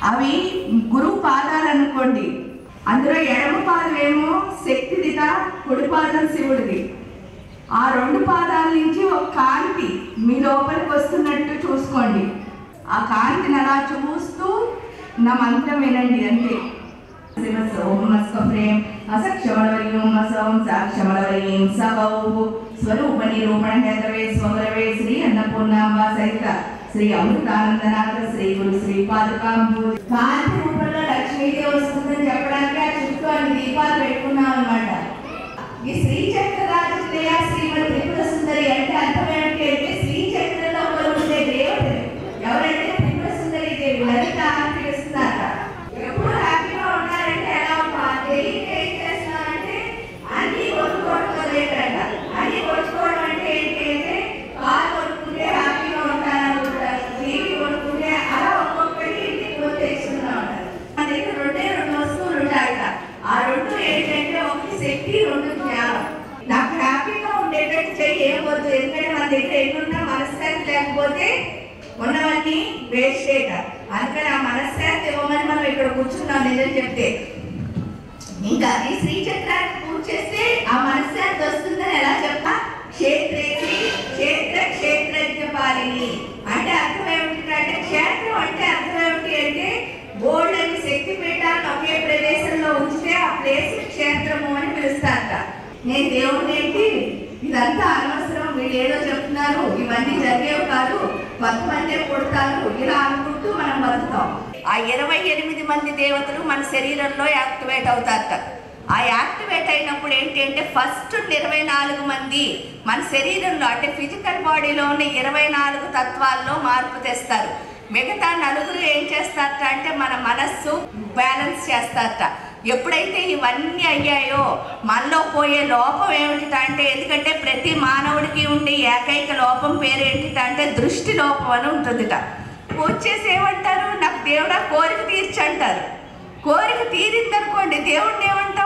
అవి గురువు పాదాలు అనుకోండి అందులో ఎడమ పాదం ఏమో శక్తిదిట కుడి పాదం శివుడిది ఆ రెండు పాదాల నుంచి ఒక కాంతి మీ లోపలికి వస్తున్నట్టు చూసుకోండి ఆ కాంతిని అలా చూస్తూ నా మంత్రం వినండి అంతే శివసోమస్వప్రేం అసక్షమళవరీం అసవం సాక్షమళవరీం సవౌ స్వరూప నిరూపణ హేతవే స్వరవే శ్రీ అన్నపూర్ణాంబ సహిత శ్రీ అమృతానందనాథ శ్రీ గురు శ్రీ పాదుకాంబు కాంతి రూపంలో లక్ష్మీదేవి వస్తుందని చెప్పడానికి ఆ చుట్టూ అన్ని దీపాలు పెట్టుకున్నాం అనమాట ఈ శ్రీ చక్ర రాజకీయ శ్రీమతి త్రిపుర సుందరి అంటే అర్థం ఏమిటి అంటే శ్రీ చక్రంలో ఉండే దేవతలు ఎవరంటే త్రిపుర సుందరి దేవి లలిత అని పిలుస్తున్నారు ఎప్పుడు హ్యాపీగా ఉన్నారంటే ఎలా ఉంటారు తెలియక ఏం చేస్తున్నారంటే అన్ని కొట్టుకోవడం లేదంట అన్ని కొట్టుకోవడం అంటే ఏంటి అంటే కారు కొట్టుకుంటే హ్యాపీగా ఉంటారనుకుంటారు టీవీ కొట్టుకుంటే అలా ఒక్కొక్కటి ఇంటికి వచ్చేస్తున్నా ఉంటారు మన దగ్గర రెండే రెండు వస్తువులు ఉంటాయట ఆ రెండు ఏంటంటే ఒకటి శక్తి రెండు జ్ఞానం నాకు హ్యాపీగా ఉండేటట్టు చెయ్యి ఏం వద్దు ఎందుకంటే మన దగ్గర ఎన్నున్నా మనశ్శాంతి లేకపోతే ఉన్నవన్నీ వేస్టేట అందుకని ఆ మనశ్శాంతి ఇవ్వమని మనం ఇక్కడ కూర్చున్నాం నిజం చెప్తే ఇంకా ఈ శ్రీ చక్రాన్ని పూజ చేస్తే ఆ మనశ్శాంతి వస్తుందని ఎలా చెప్పా క్షేత్రేసి క్షేత్ర క్షేత్రజ్ఞ పాలిని అంటే అర్థం ఏమిటంటే క్షేత్రం అంటే అర్థం ఏమిటి అంటే బోల్డ్ అని శక్తి పీఠాలను ఒకే ప్రదేశంలో ఉంచితే ఆ ప్లేస్ క్షేత్రము అని పిలుస్తారట నేను దేవుడిని ఏంటి ఇదంతా అనవసరం వీళ్ళు ఏదో చెప్తున్నారు ఇవన్నీ జరిగేవి కాదు కొంతమంది పుడతారు ఇలా అనుకుంటూ మనం బతుకుతాం ఆ ఇరవై ఎనిమిది మంది దేవతలు మన శరీరంలో యాక్టివేట్ అవుతారట ఆ యాక్టివేట్ అయినప్పుడు ఏంటి అంటే ఫస్ట్ ఇరవై నాలుగు మంది మన శరీరంలో అంటే ఫిజికల్ బాడీలో ఉన్న ఇరవై నాలుగు తత్వాల్లో మార్పు తెస్తారు మిగతా నలుగురు ఏం చేస్తారట అంటే మన మనస్సు బ్యాలెన్స్ చేస్తారట ఎప్పుడైతే ఇవన్నీ అయ్యాయో మనలో పోయే లోపం ఏమిటి అంటే ఎందుకంటే ప్రతి మానవుడికి ఉండే ఏకైక లోపం పేరు ఏంటి అంటే దృష్టి లోపం అని ఉంటుందిట పూజ చేసి ఏమంటారు నాకు దేవుడా కోరిక తీర్చంటారు కోరిక తీరిందనుకోండి దేవుడిని ఏమంటాం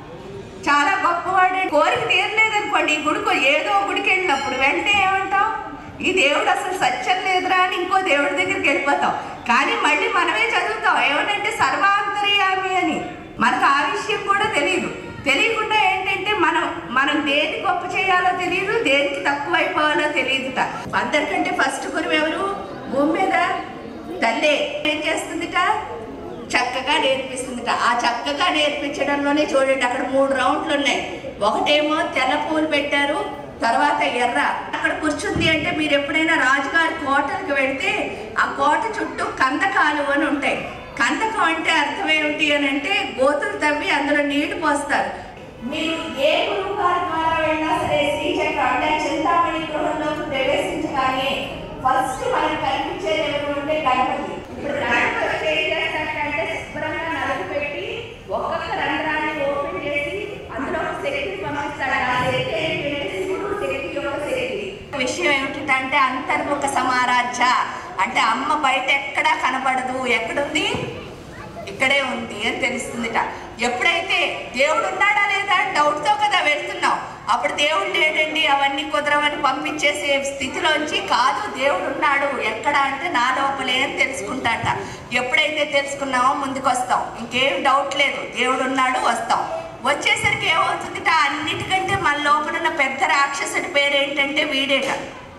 చాలా గొప్పవాడే కోరిక తీరలేదనుకోండి ఈ గుడికో ఏదో గుడికి వెళ్ళినప్పుడు వెంటనే ఏమంటాం ఈ దేవుడు అసలు సత్యం లేదురా అని ఇంకో దేవుడి దగ్గరికి వెళ్ళిపోతాం కానీ మళ్ళీ మనమే చదువుతాం ఏమనంటే సర్వాంతర్యామి అని మనకు ఆ విషయం కూడా తెలియదు తెలియకుండా ఏంటంటే మనం మనం దేనికి గొప్ప చేయాలో తెలియదు దేనికి తక్కువ అయిపోవాలో తెలియదుట అందరికంటే ఫస్ట్ గురువు ఎవరు భూమి మీద తల్లే ఏం చేస్తుందిట చక్కగా నేర్పిస్తుందిట ఆ చక్కగా నేర్పించడంలోనే చూడండి అక్కడ మూడు రౌండ్లు ఉన్నాయి ఒకటేమో తెల్ల పూలు పెట్టారు తర్వాత ఎర్ర అక్కడ కూర్చుంది అంటే మీరు ఎప్పుడైనా రాజుగారి కోటలకు వెళ్తే ఆ కోట చుట్టూ కందకాలు అని ఉంటాయి కందకం అంటే అర్థం ఏమిటి అని అంటే గోతులు తవ్వి అందులో నీళ్లు పోస్తారు మీరు ఏ గురువు గారి ద్వారా వెళ్ళినా సరే శ్రీచక్ర అంటే చింతామణి గృహంలోకి ప్రవేశించగానే ఫస్ట్ మనకు కనిపించేది ఎవరు అంటే గణపతి ఇప్పుడు గణపతి వచ్చి ఏం చేస్తారంటే శుభ్రంగా నలుగు పెట్టి ఒక్కొక్క రంధ్రాన్ని ఓపెన్ చేసి అందులో ఒక శక్తిని పంపిస్తాడు ఆ శక్తి ఏంటంటే శివుడు శక్తి యొక్క శక్తి విషయం ఏమిటంటే అంతర్ముఖ సమారాధ్య అంటే అమ్మ బయట ఎక్కడా కనబడదు ఎక్కడుంది ఇక్కడే ఉంది అని తెలుస్తుందిట ఎప్పుడైతే దేవుడు ఉన్నాడా లేదా అని డౌట్తో కదా వెళ్తున్నాం అప్పుడు దేవుడు లేడండి అవన్నీ కుదరవని పంపించేసే స్థితిలోంచి కాదు దేవుడు ఉన్నాడు ఎక్కడ అంటే నా లోపలే అని తెలుసుకుంటాట ఎప్పుడైతే తెలుసుకున్నామో ముందుకు వస్తాం ఇంకేం డౌట్ లేదు దేవుడు ఉన్నాడు వస్తాం వచ్చేసరికి ఏమవుతుందిట అన్నిటికంటే మన లోపల ఉన్న పెద్ద రాక్షసుడి పేరు ఏంటంటే వీడేట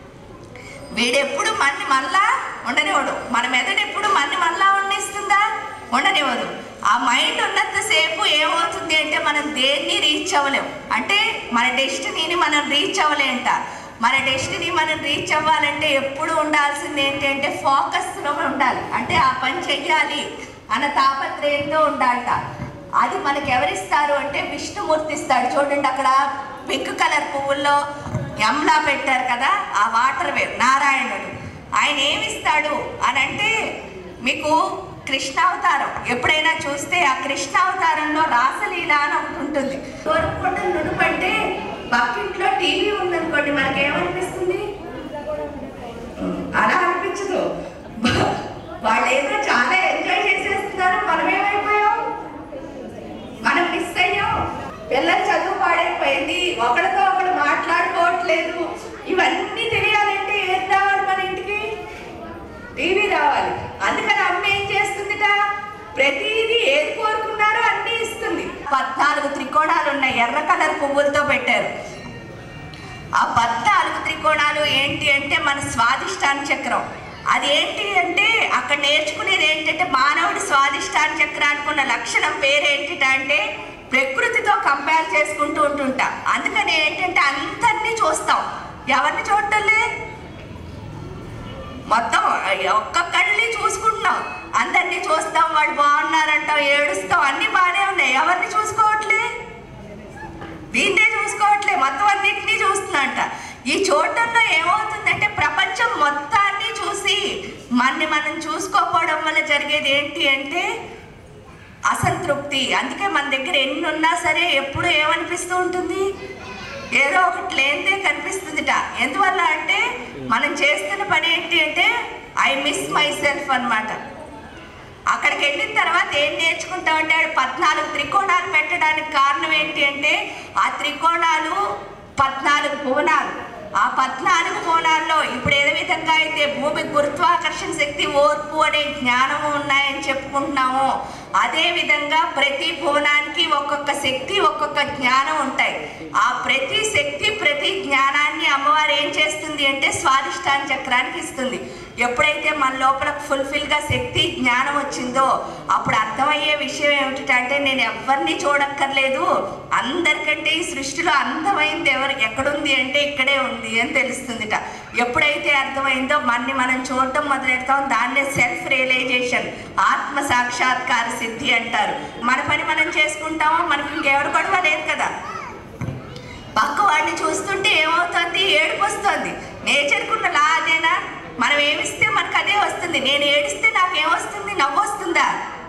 వీడెప్పుడు మన్ని మళ్ళా ఉండనివ్వడు మన మెదడు ఎప్పుడు మన్ని మళ్ళా ఉండనిస్తుందా ఉండనివ్వదు ఆ మైండ్ ఉన్నంతసేపు ఏమవుతుంది అంటే మనం దేన్ని రీచ్ అవ్వలేం అంటే మన డెస్టినీని మనం రీచ్ అవ్వలేంట మన డెస్టినీ మనం రీచ్ అవ్వాలంటే ఎప్పుడు ఉండాల్సింది ఏంటంటే ఫోకస్లో ఉండాలి అంటే ఆ పని చెయ్యాలి అన్న తాపత్రయంతో ఉండాలట అది మనకి ఎవరిస్తారు అంటే విష్ణుమూర్తి ఇస్తాడు చూడండి అక్కడ పింక్ కలర్ పువ్వుల్లో యమ్లా పెట్టారు కదా ఆ వాటర్ వేవ్ నారాయణుడు ఆయన ఏమిస్తాడు అని అంటే మీకు కృష్ణావతారం ఎప్పుడైనా చూస్తే ఆ కృష్ణావతారంలో రాసలీల అని ఒకటి ఉంటుంది కోరుకుంటే నుడుపంటే పక్కింట్లో టీవీ ఉందనుకోండి మనకేమనిపిస్తుంది అలా అనిపించదు వాళ్ళు ఏదో చాలా ఎంజాయ్ చేసేస్తున్నారు మనం ఏమైపోయాం మనం మిస్ అయ్యాం పిల్లలు చదువు పాడైపోయింది ఒకరితో ఒకరు మాట్లాడుకోవట్లేదు ఇవన్నీ తెలియాలంటే ఏం రావాలి మన ఇంటికి టీవీ రావాలి అందుకని అమ్మ ఏం చేస్తుందిట పద్నాలుగు త్రికోణాలు ఉన్నాయి ఎర్ర కలర్ పువ్వులతో పెట్టారు ఆ పద్నాలుగు త్రికోణాలు ఏంటి అంటే మన స్వాదిష్టాన చక్రం అది ఏంటి అంటే అక్కడ నేర్చుకునేది ఏంటంటే మానవుడి స్వాదిష్టాన చక్రానికి ఉన్న లక్షణం పేరేంటి అంటే ప్రకృతితో కంపేర్ చేసుకుంటూ ఉంటుంటాం అందుకని ఏంటంటే అందరినీ చూస్తాం ఎవరిని చూడటంలే మొత్తం ఒక్కొక్కడిని చూసుకుంటున్నాం అందరినీ చూస్తాం వాడు బాగున్నారంటాం ఏడుస్తాం అన్ని బాగానే ఉన్నాయి ఎవరిని చూసుకోవట్లే దీన్నే చూసుకోవట్లే మొత్తం అన్నింటినీ చూస్తుందంట ఈ చూడటంలో ఏమవుతుందంటే ప్రపంచం మొత్తాన్ని చూసి మనని మనం చూసుకోకపోవడం వల్ల జరిగేది ఏంటి అంటే అసంతృప్తి అందుకే మన దగ్గర ఎన్ని ఉన్నా సరే ఎప్పుడు ఏమనిపిస్తూ ఉంటుంది ఏదో ఒకటి లేనిదే కనిపిస్తుందిట ఎందువల్ల అంటే మనం చేస్తున్న పని ఏంటి అంటే ఐ మిస్ మై సెల్ఫ్ అనమాట అక్కడికి వెళ్ళిన తర్వాత ఏం నేర్చుకుంటామంటే ఆడు పద్నాలుగు త్రికోణాలు పెట్టడానికి కారణం ఏంటి అంటే ఆ త్రికోణాలు పద్నాలుగు కోణాలు ఆ పద్నాలుగు కోణాల్లో ఇప్పుడు ఏ విధంగా అయితే భూమి గురుత్వాకర్షణ శక్తి ఓర్పు అనే జ్ఞానము ఉన్నాయని చెప్పుకుంటున్నామో అదే విధంగా ప్రతి కోణానికి ఒక్కొక్క శక్తి ఒక్కొక్క జ్ఞానం ఉంటాయి ఆ ప్రతి శక్తి ప్రతి జ్ఞానాన్ని అమ్మవారు ఏం చేస్తుంది అంటే స్వాదిష్టాన చక్రానికి ఇస్తుంది ఎప్పుడైతే మన లోపల ఫుల్ఫిల్గా శక్తి జ్ఞానం వచ్చిందో అప్పుడు అర్థమయ్యే విషయం ఏమిటంటే నేను ఎవరిని చూడక్కర్లేదు అందరికంటే ఈ సృష్టిలో అందమైంది ఎవరు ఎక్కడుంది అంటే ఇక్కడే ఉంది అని తెలుస్తుందిట ఎప్పుడైతే అర్థమైందో మనని మనం చూడటం మొదలెడతాం దాన్నే సెల్ఫ్ రియలైజేషన్ ఆత్మ సాక్షాత్కార సిద్ధి అంటారు మన పని మనం చేసుకుంటామో మనకి ఇంకెవరు గొడవ లేదు కదా పక్క వాడిని చూస్తుంటే ఏమవుతుంది ఏడుపు వస్తుంది నేచర్కున్న లా అదేనా మనం ఏమిస్తే మనకు అదే వస్తుంది నేను ఏడిస్తే నాకు ఏమొస్తుంది నవ్వు వస్తుందా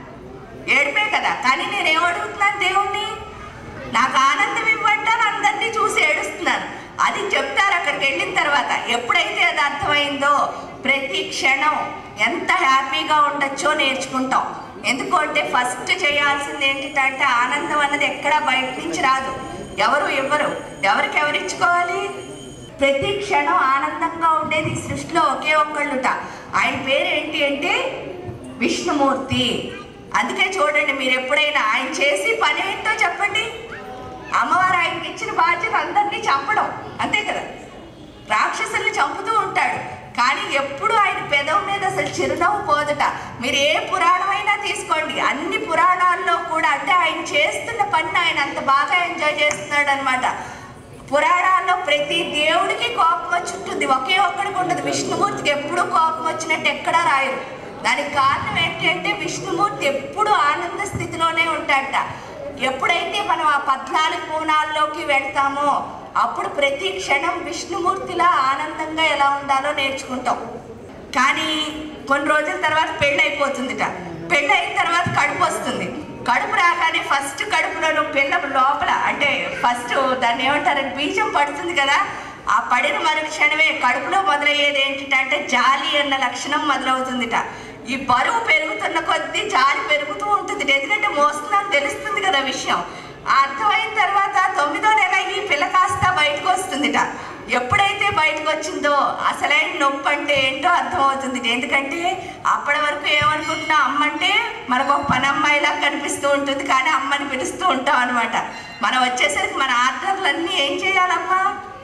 ఏడిపే కదా కానీ నేను ఏమడుగుతున్నాను దేవుణ్ణి నాకు ఆనందం ఇవ్వంటాను అందరినీ చూసి ఏడుస్తున్నాను అది చెప్తారు అక్కడికి వెళ్ళిన తర్వాత ఎప్పుడైతే అది అర్థమైందో ప్రతి క్షణం ఎంత హ్యాపీగా ఉండొచ్చో నేర్చుకుంటాం ఎందుకంటే ఫస్ట్ చేయాల్సింది ఏంటంటే ఆనందం అన్నది ఎక్కడా బయట నుంచి రాదు ఎవరు ఇవ్వరు ఎవరికి ఎవరు ఇచ్చుకోవాలి ప్రతి క్షణం ఆనందంగా ఉండేది ఈ సృష్టిలో ఒకే ఒక్కళ్ళుట ఆయన పేరు ఏంటి అంటే విష్ణుమూర్తి అందుకే చూడండి మీరు ఎప్పుడైనా ఆయన చేసి పని ఏంటో చెప్పండి అమ్మవారు ఆయనకి ఇచ్చిన బాధ్యత అందరినీ చంపడం అంతే కదా రాక్షసుల్ని చంపుతూ ఉంటాడు కానీ ఎప్పుడు ఆయన పెదవు మీద అసలు చిరునవ్వు పోదుట మీరు ఏ పురాణమైనా తీసుకోండి అన్ని పురాణాల్లో కూడా అంటే ఆయన చేస్తున్న పని ఆయన అంత బాగా ఎంజాయ్ చేస్తున్నాడు అనమాట పురాణాల్లో ప్రతి దేవుడికి కోపం వచ్చి ఉంటుంది ఒకే ఒక్కడికి ఉండదు విష్ణుమూర్తికి ఎప్పుడూ కోపం వచ్చినట్టు ఎక్కడా రాయరు దానికి కారణం ఏంటి అంటే విష్ణుమూర్తి ఎప్పుడు ఆనంద స్థితిలోనే ఉంటాడట ఎప్పుడైతే మనం ఆ పద్నాలుగు కోణాల్లోకి వెళ్తామో అప్పుడు ప్రతి క్షణం విష్ణుమూర్తిలా ఆనందంగా ఎలా ఉండాలో నేర్చుకుంటాం కానీ కొన్ని రోజుల తర్వాత పెళ్ళి అయిపోతుందిట పెళ్ళి అయిన తర్వాత కడుపు వస్తుంది కడుపు రాగానే ఫస్ట్ కడుపులో నువ్వు పిల్ల లోపల అంటే ఫస్ట్ దాన్ని ఏమంటారంటే బీజం పడుతుంది కదా ఆ పడిన మరు క్షణమే కడుపులో మొదలయ్యేది ఏంటంటే జాలి అన్న లక్షణం మొదలవుతుందిట ఈ బరువు పెరుగుతున్న కొద్దీ జాలి పెరుగుతూ ఉంటుంది ఎందుకంటే మోస్తుందని తెలుస్తుంది కదా విషయం ఆ అర్థమైన తర్వాత తొమ్మిదో నెల ఈ పిల్ల కాస్త బయటకు వస్తుందిట ఎప్పుడైతే బయటకు వచ్చిందో అసలైన నొప్పి అంటే ఏంటో అర్థమవుతుంది ఎందుకంటే అప్పటి వరకు ఏమనుకుంటున్నాం అమ్మ అంటే మనకు ఒక పని అమ్మాయిలా కనిపిస్తూ ఉంటుంది కానీ అమ్మని పిలుస్తూ ఉంటాం అనమాట మనం వచ్చేసరికి మన ఆర్డర్లన్నీ ఏం చేయాలమ్మా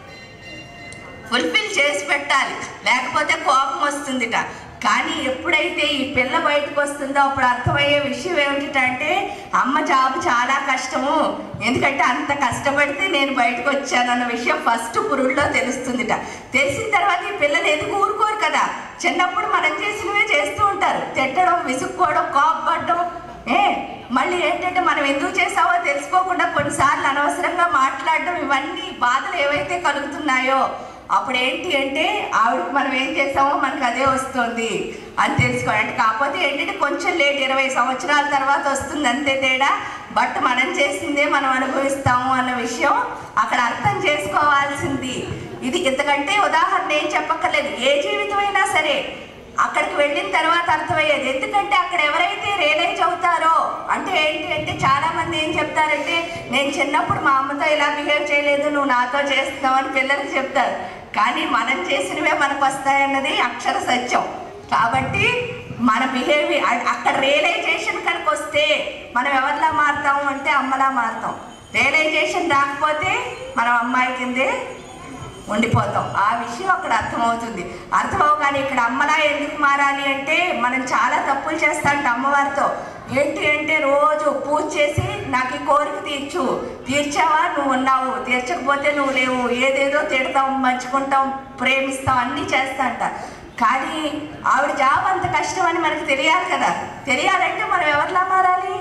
ఫుల్ఫిల్ చేసి పెట్టాలి లేకపోతే కోపం వస్తుందిట కానీ ఎప్పుడైతే ఈ పిల్ల బయటకు వస్తుందో అప్పుడు అర్థమయ్యే విషయం ఏమిటంటే అమ్మ జాబ్ చాలా కష్టము ఎందుకంటే అంత కష్టపడితే నేను బయటకు వచ్చానన్న విషయం ఫస్ట్ పురుడులో తెలుస్తుందిట తెలిసిన తర్వాత ఈ పిల్లలు ఎందుకు ఊరుకోరు కదా చిన్నప్పుడు మనం చేసినవే చేస్తూ ఉంటారు తిట్టడం విసుక్కోవడం కోపపడడం ఏ మళ్ళీ ఏంటంటే మనం ఎందుకు చేసావో తెలుసుకోకుండా కొన్నిసార్లు అనవసరంగా మాట్లాడడం ఇవన్నీ బాధలు ఏవైతే కలుగుతున్నాయో అప్పుడు ఏంటి అంటే ఆవిడకి మనం ఏం చేసామో మనకు అదే వస్తుంది అని తెలుసుకోవాలి అంటే కాకపోతే ఏంటంటే కొంచెం లేట్ ఇరవై సంవత్సరాల తర్వాత వస్తుంది అంతే తేడా బట్ మనం చేసిందే మనం అనుభవిస్తాము అన్న విషయం అక్కడ అర్థం చేసుకోవాల్సింది ఇది ఇంతకంటే ఉదాహరణ ఏం చెప్పక్కర్లేదు ఏ జీవితమైనా సరే అక్కడికి వెళ్ళిన తర్వాత అర్థమయ్యేది ఎందుకంటే అక్కడ ఎవరైతే రియలైజ్ అవుతారో అంటే ఏంటి అంటే చాలా మంది ఏం చెప్తారంటే నేను చిన్నప్పుడు మా అమ్మతో ఇలా బిహేవ్ చేయలేదు నువ్వు నాతో చేస్తున్నావు అని పిల్లలకి చెప్తారు కానీ మనం చేసినవే మనకు వస్తాయన్నది అక్షర సత్యం కాబట్టి మన బిహేవియర్ అక్కడ రియలైజేషన్ కనుక వస్తే మనం ఎవరిలా మారుతాము అంటే అమ్మలా మారుతాం రియలైజేషన్ రాకపోతే మనం అమ్మాయి కిందే ఉండిపోతాం ఆ విషయం అక్కడ అర్థమవుతుంది అర్థమవగానే ఇక్కడ అమ్మలా ఎందుకు మారాలి అంటే మనం చాలా తప్పులు చేస్తాంట అమ్మవారితో ఏంటి అంటే రోజు పూజ చేసి నాకు ఈ కోరిక తీర్చు తీర్చావా నువ్వు ఉన్నావు తీర్చకపోతే నువ్వు లేవు ఏదేదో తిడతాం మంచుకుంటాం ప్రేమిస్తాం అన్నీ చేస్తాంట కానీ ఆవిడ జాబ్ అంత కష్టం అని మనకు తెలియాలి కదా తెలియాలంటే మనం ఎవరిలా మారాలి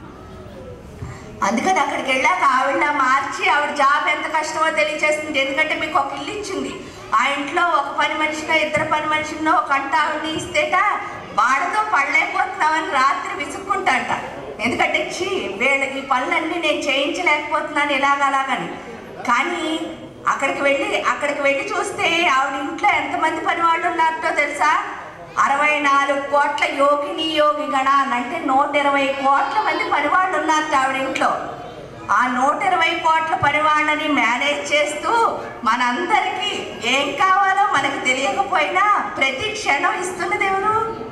అందుకని అక్కడికి వెళ్ళాక ఆవిడ మార్చి ఆవిడ జాబ్ ఎంత కష్టమో తెలియచేస్తుంది ఎందుకంటే మీకు ఒక ఇల్లు ఇచ్చింది ఆ ఇంట్లో ఒక పని మనిషిగా ఇద్దరు పని మనిషినో ఒక అంట ఆవిడని ఇస్తేట వాడితో పడలేకపోతున్నామని రాత్రి విసుక్కుంటాంట ఎందుకంటే చీ వీళ్ళ ఈ పనులన్నీ నేను చేయించలేకపోతున్నాను ఇలాగలాగని కానీ అక్కడికి వెళ్ళి అక్కడికి వెళ్ళి చూస్తే ఆవిడ ఇంట్లో ఎంతమంది పని వాళ్ళు ఉన్నారో తెలుసా అరవై నాలుగు కోట్ల యోగిని యోగి గణ అని అంటే నూట ఇరవై కోట్ల మంది పనివాళ్ళు ఉన్నారు ఆవిడ ఇంట్లో ఆ నూట ఇరవై కోట్ల పనివాళ్ళని మేనేజ్ చేస్తూ మనందరికీ ఏం కావాలో మనకు తెలియకపోయినా ప్రతి క్షణం ఇస్తున్నది ఎవరు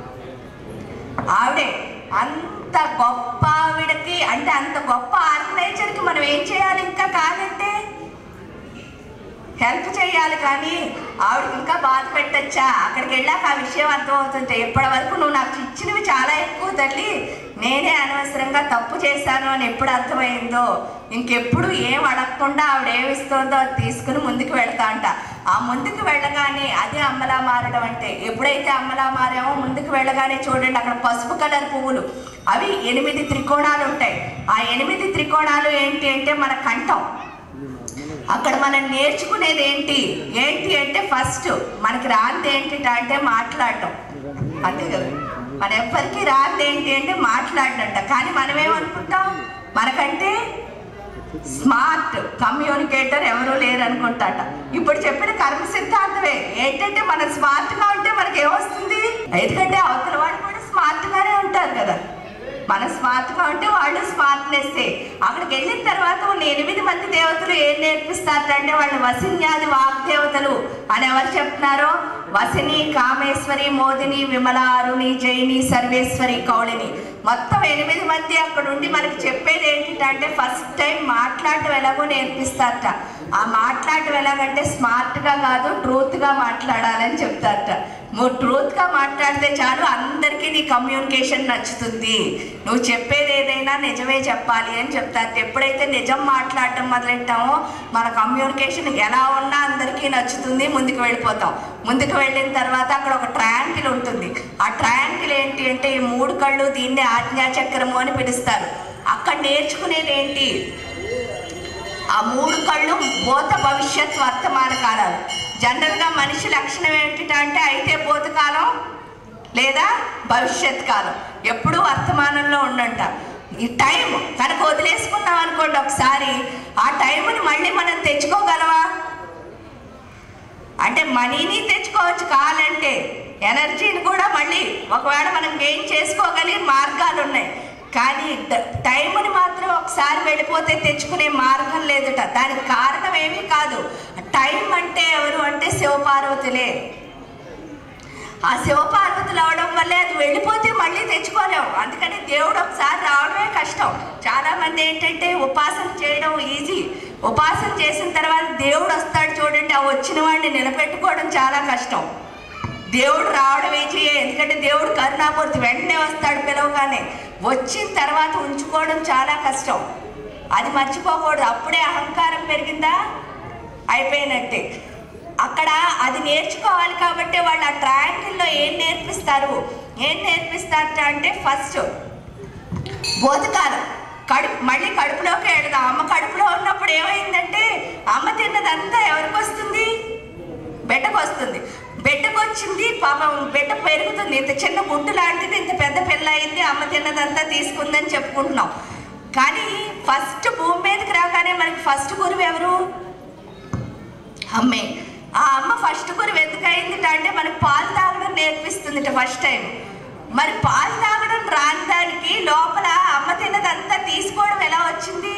ఆవిడే అంత గొప్ప ఆవిడకి అంటే అంత గొప్ప ఆర్గనైజర్కి మనం ఏం చేయాలి ఇంకా కాదంటే హెల్ప్ చేయాలి కానీ ఆవిడకి ఇంకా బాధ పెట్టచ్చా అక్కడికి వెళ్ళాక ఆ విషయం అర్థమవుతుంటే ఇప్పటి వరకు నువ్వు నాకు ఇచ్చినవి చాలా ఎక్కువ తల్లి నేనే అనవసరంగా తప్పు చేశాను అని ఎప్పుడు అర్థమైందో ఇంకెప్పుడు ఏం అడగకుండా ఆవిడ ఏమి ఇస్తుందో అది తీసుకుని ముందుకు వెళ్తా అంట ఆ ముందుకు వెళ్ళగానే అదే అమ్మలా మారడం అంటే ఎప్పుడైతే అమ్మలా మారామో ముందుకు వెళ్ళగానే చూడండి అక్కడ పసుపు కలర్ పువ్వులు అవి ఎనిమిది త్రికోణాలు ఉంటాయి ఆ ఎనిమిది త్రికోణాలు ఏంటి అంటే మన కంఠం అక్కడ మనం నేర్చుకునేది ఏంటి ఏంటి అంటే ఫస్ట్ మనకి రాంది ఏంటి అంటే మాట్లాడటం అంతే కదా మన ఎవ్వరికి రాంది ఏంటి అంటే మాట్లాడటంట కానీ మనం ఏమనుకుంటాం మనకంటే స్మార్ట్ కమ్యూనికేటర్ ఎవరూ లేరు అనుకుంటాట ఇప్పుడు చెప్పిన కర్మ సిద్ధాంతమే ఏంటంటే మనం స్మార్ట్గా ఉంటే మనకి ఏమొస్తుంది ఎందుకంటే అవతల వాళ్ళు కూడా స్మార్ట్గానే ఉంటారు కదా మన స్మార్ట్గా ఉంటే వాళ్ళు స్మార్ట్నెస్ అక్కడికి వెళ్ళిన తర్వాత ఉన్న ఎనిమిది మంది దేవతలు ఏం నేర్పిస్తారంటే వాళ్ళు వసిన్యాది వాగ్దేవతలు అని ఎవరు చెప్తున్నారో వసిని కామేశ్వరి మోదిని విమల అరుణి జైని సర్వేశ్వరి కౌళిని మొత్తం ఎనిమిది మంది అక్కడ ఉండి మనకి చెప్పేది ఏంటంటే ఫస్ట్ టైం మాట్లాడటం ఎలాగో నేర్పిస్తారట ఆ మాట్లాడటం ఎలాగంటే స్మార్ట్గా కాదు ట్రూత్గా మాట్లాడాలని చెప్తారట నువ్వు ట్రూత్గా మాట్లాడితే చాలు అందరికీ నీ కమ్యూనికేషన్ నచ్చుతుంది నువ్వు చెప్పేది ఏదైనా నిజమే చెప్పాలి అని చెప్తారు ఎప్పుడైతే నిజం మాట్లాడటం మొదలెట్టామో మన కమ్యూనికేషన్ ఎలా ఉన్నా అందరికీ నచ్చుతుంది ముందుకు వెళ్ళిపోతాం ముందుకు వెళ్ళిన తర్వాత అక్కడ ఒక ట్రయాంగిల్ ఉంటుంది ఆ ట్రయాంగిల్ ఏంటి అంటే ఈ మూడు కళ్ళు దీన్నే ఆజ్ఞాచక్రము అని పిలుస్తారు అక్కడ నేర్చుకునేది ఏంటి ఆ మూడు కళ్ళు భూత భవిష్యత్ వర్తమాన కాలాలు జనరల్గా మనిషి లక్షణం ఏమిటంటే అయితే భూతకాలం లేదా భవిష్యత్ కాలం ఎప్పుడూ వర్తమానంలో ఉండంట ఈ టైం కనుక వదిలేసుకున్నాం అనుకోండి ఒకసారి ఆ టైంని మళ్ళీ మనం తెచ్చుకోగలవా అంటే మనీని తెచ్చుకోవచ్చు కావాలంటే ఎనర్జీని కూడా మళ్ళీ ఒకవేళ మనం గెయిన్ చేసుకోగలిగే మార్గాలు ఉన్నాయి కానీ ద- టైంని మాత్రం ఒకసారి వెళ్ళిపోతే తెచ్చుకునే మార్గం లేదుట దానికి కారణం ఏమీ కాదు టైం అంటే ఎవరు అంటే శివపార్వతులే ఆ శివపార్వతులు అవడం వల్లే అది వెళ్ళిపోతే మళ్ళీ తెచ్చుకోలేము అందుకని దేవుడు ఒకసారి రావడమే కష్టం చాలా మంది ఏంటంటే ఉపాసన చేయడం ఈజీ ఉపాసన చేసిన తర్వాత దేవుడు వస్తాడు చూడండి ఆ వచ్చిన వాడిని నిలబెట్టుకోవడం చాలా కష్టం దేవుడు రావడం ఈజీయే ఎందుకంటే దేవుడు కరుణామూర్తి వెంటనే వస్తాడు పిలవగానే వచ్చిన తర్వాత ఉంచుకోవడం చాలా కష్టం అది మర్చిపోకూడదు అప్పుడే అహంకారం పెరిగిందా అయిపోయినట్టే అక్కడ అది నేర్చుకోవాలి కాబట్టి వాళ్ళు ఆ ట్రయాంగిల్లో ఏం నేర్పిస్తారు ఏం నేర్పిస్తారు అంటే ఫస్ట్ బోధకాలం కడుపు మళ్ళీ కడుపులోకి వెళదాం అమ్మ కడుపులో ఉన్నప్పుడు ఏమైందంటే అమ్మ తిన్నదంతా ఎవరికి వస్తుంది బిడ్డకు వస్తుంది బిడ్డకు వచ్చింది పాపం బిడ్డ పెరుగుతుంది ఇంత చిన్న గుడ్డు లాంటిది ఇంత పెద్ద పిల్ల అయింది అమ్మ తిన్నదంతా తీసుకుందని చెప్పుకుంటున్నాం కానీ ఫస్ట్ భూమి మీదకి రాగానే మనకి ఫస్ట్ గురువు ఎవరు అమ్మే ఆ అమ్మ ఫస్ట్ గురువు ఎందుకు అయింది అంటే మనకి పాలు తాగడం నేర్పిస్తుంది ఫస్ట్ టైం మరి పాలు తాగడం రాని దానికి లోపల అమ్మ తిన్నదంతా తీసుకోవడం ఎలా వచ్చింది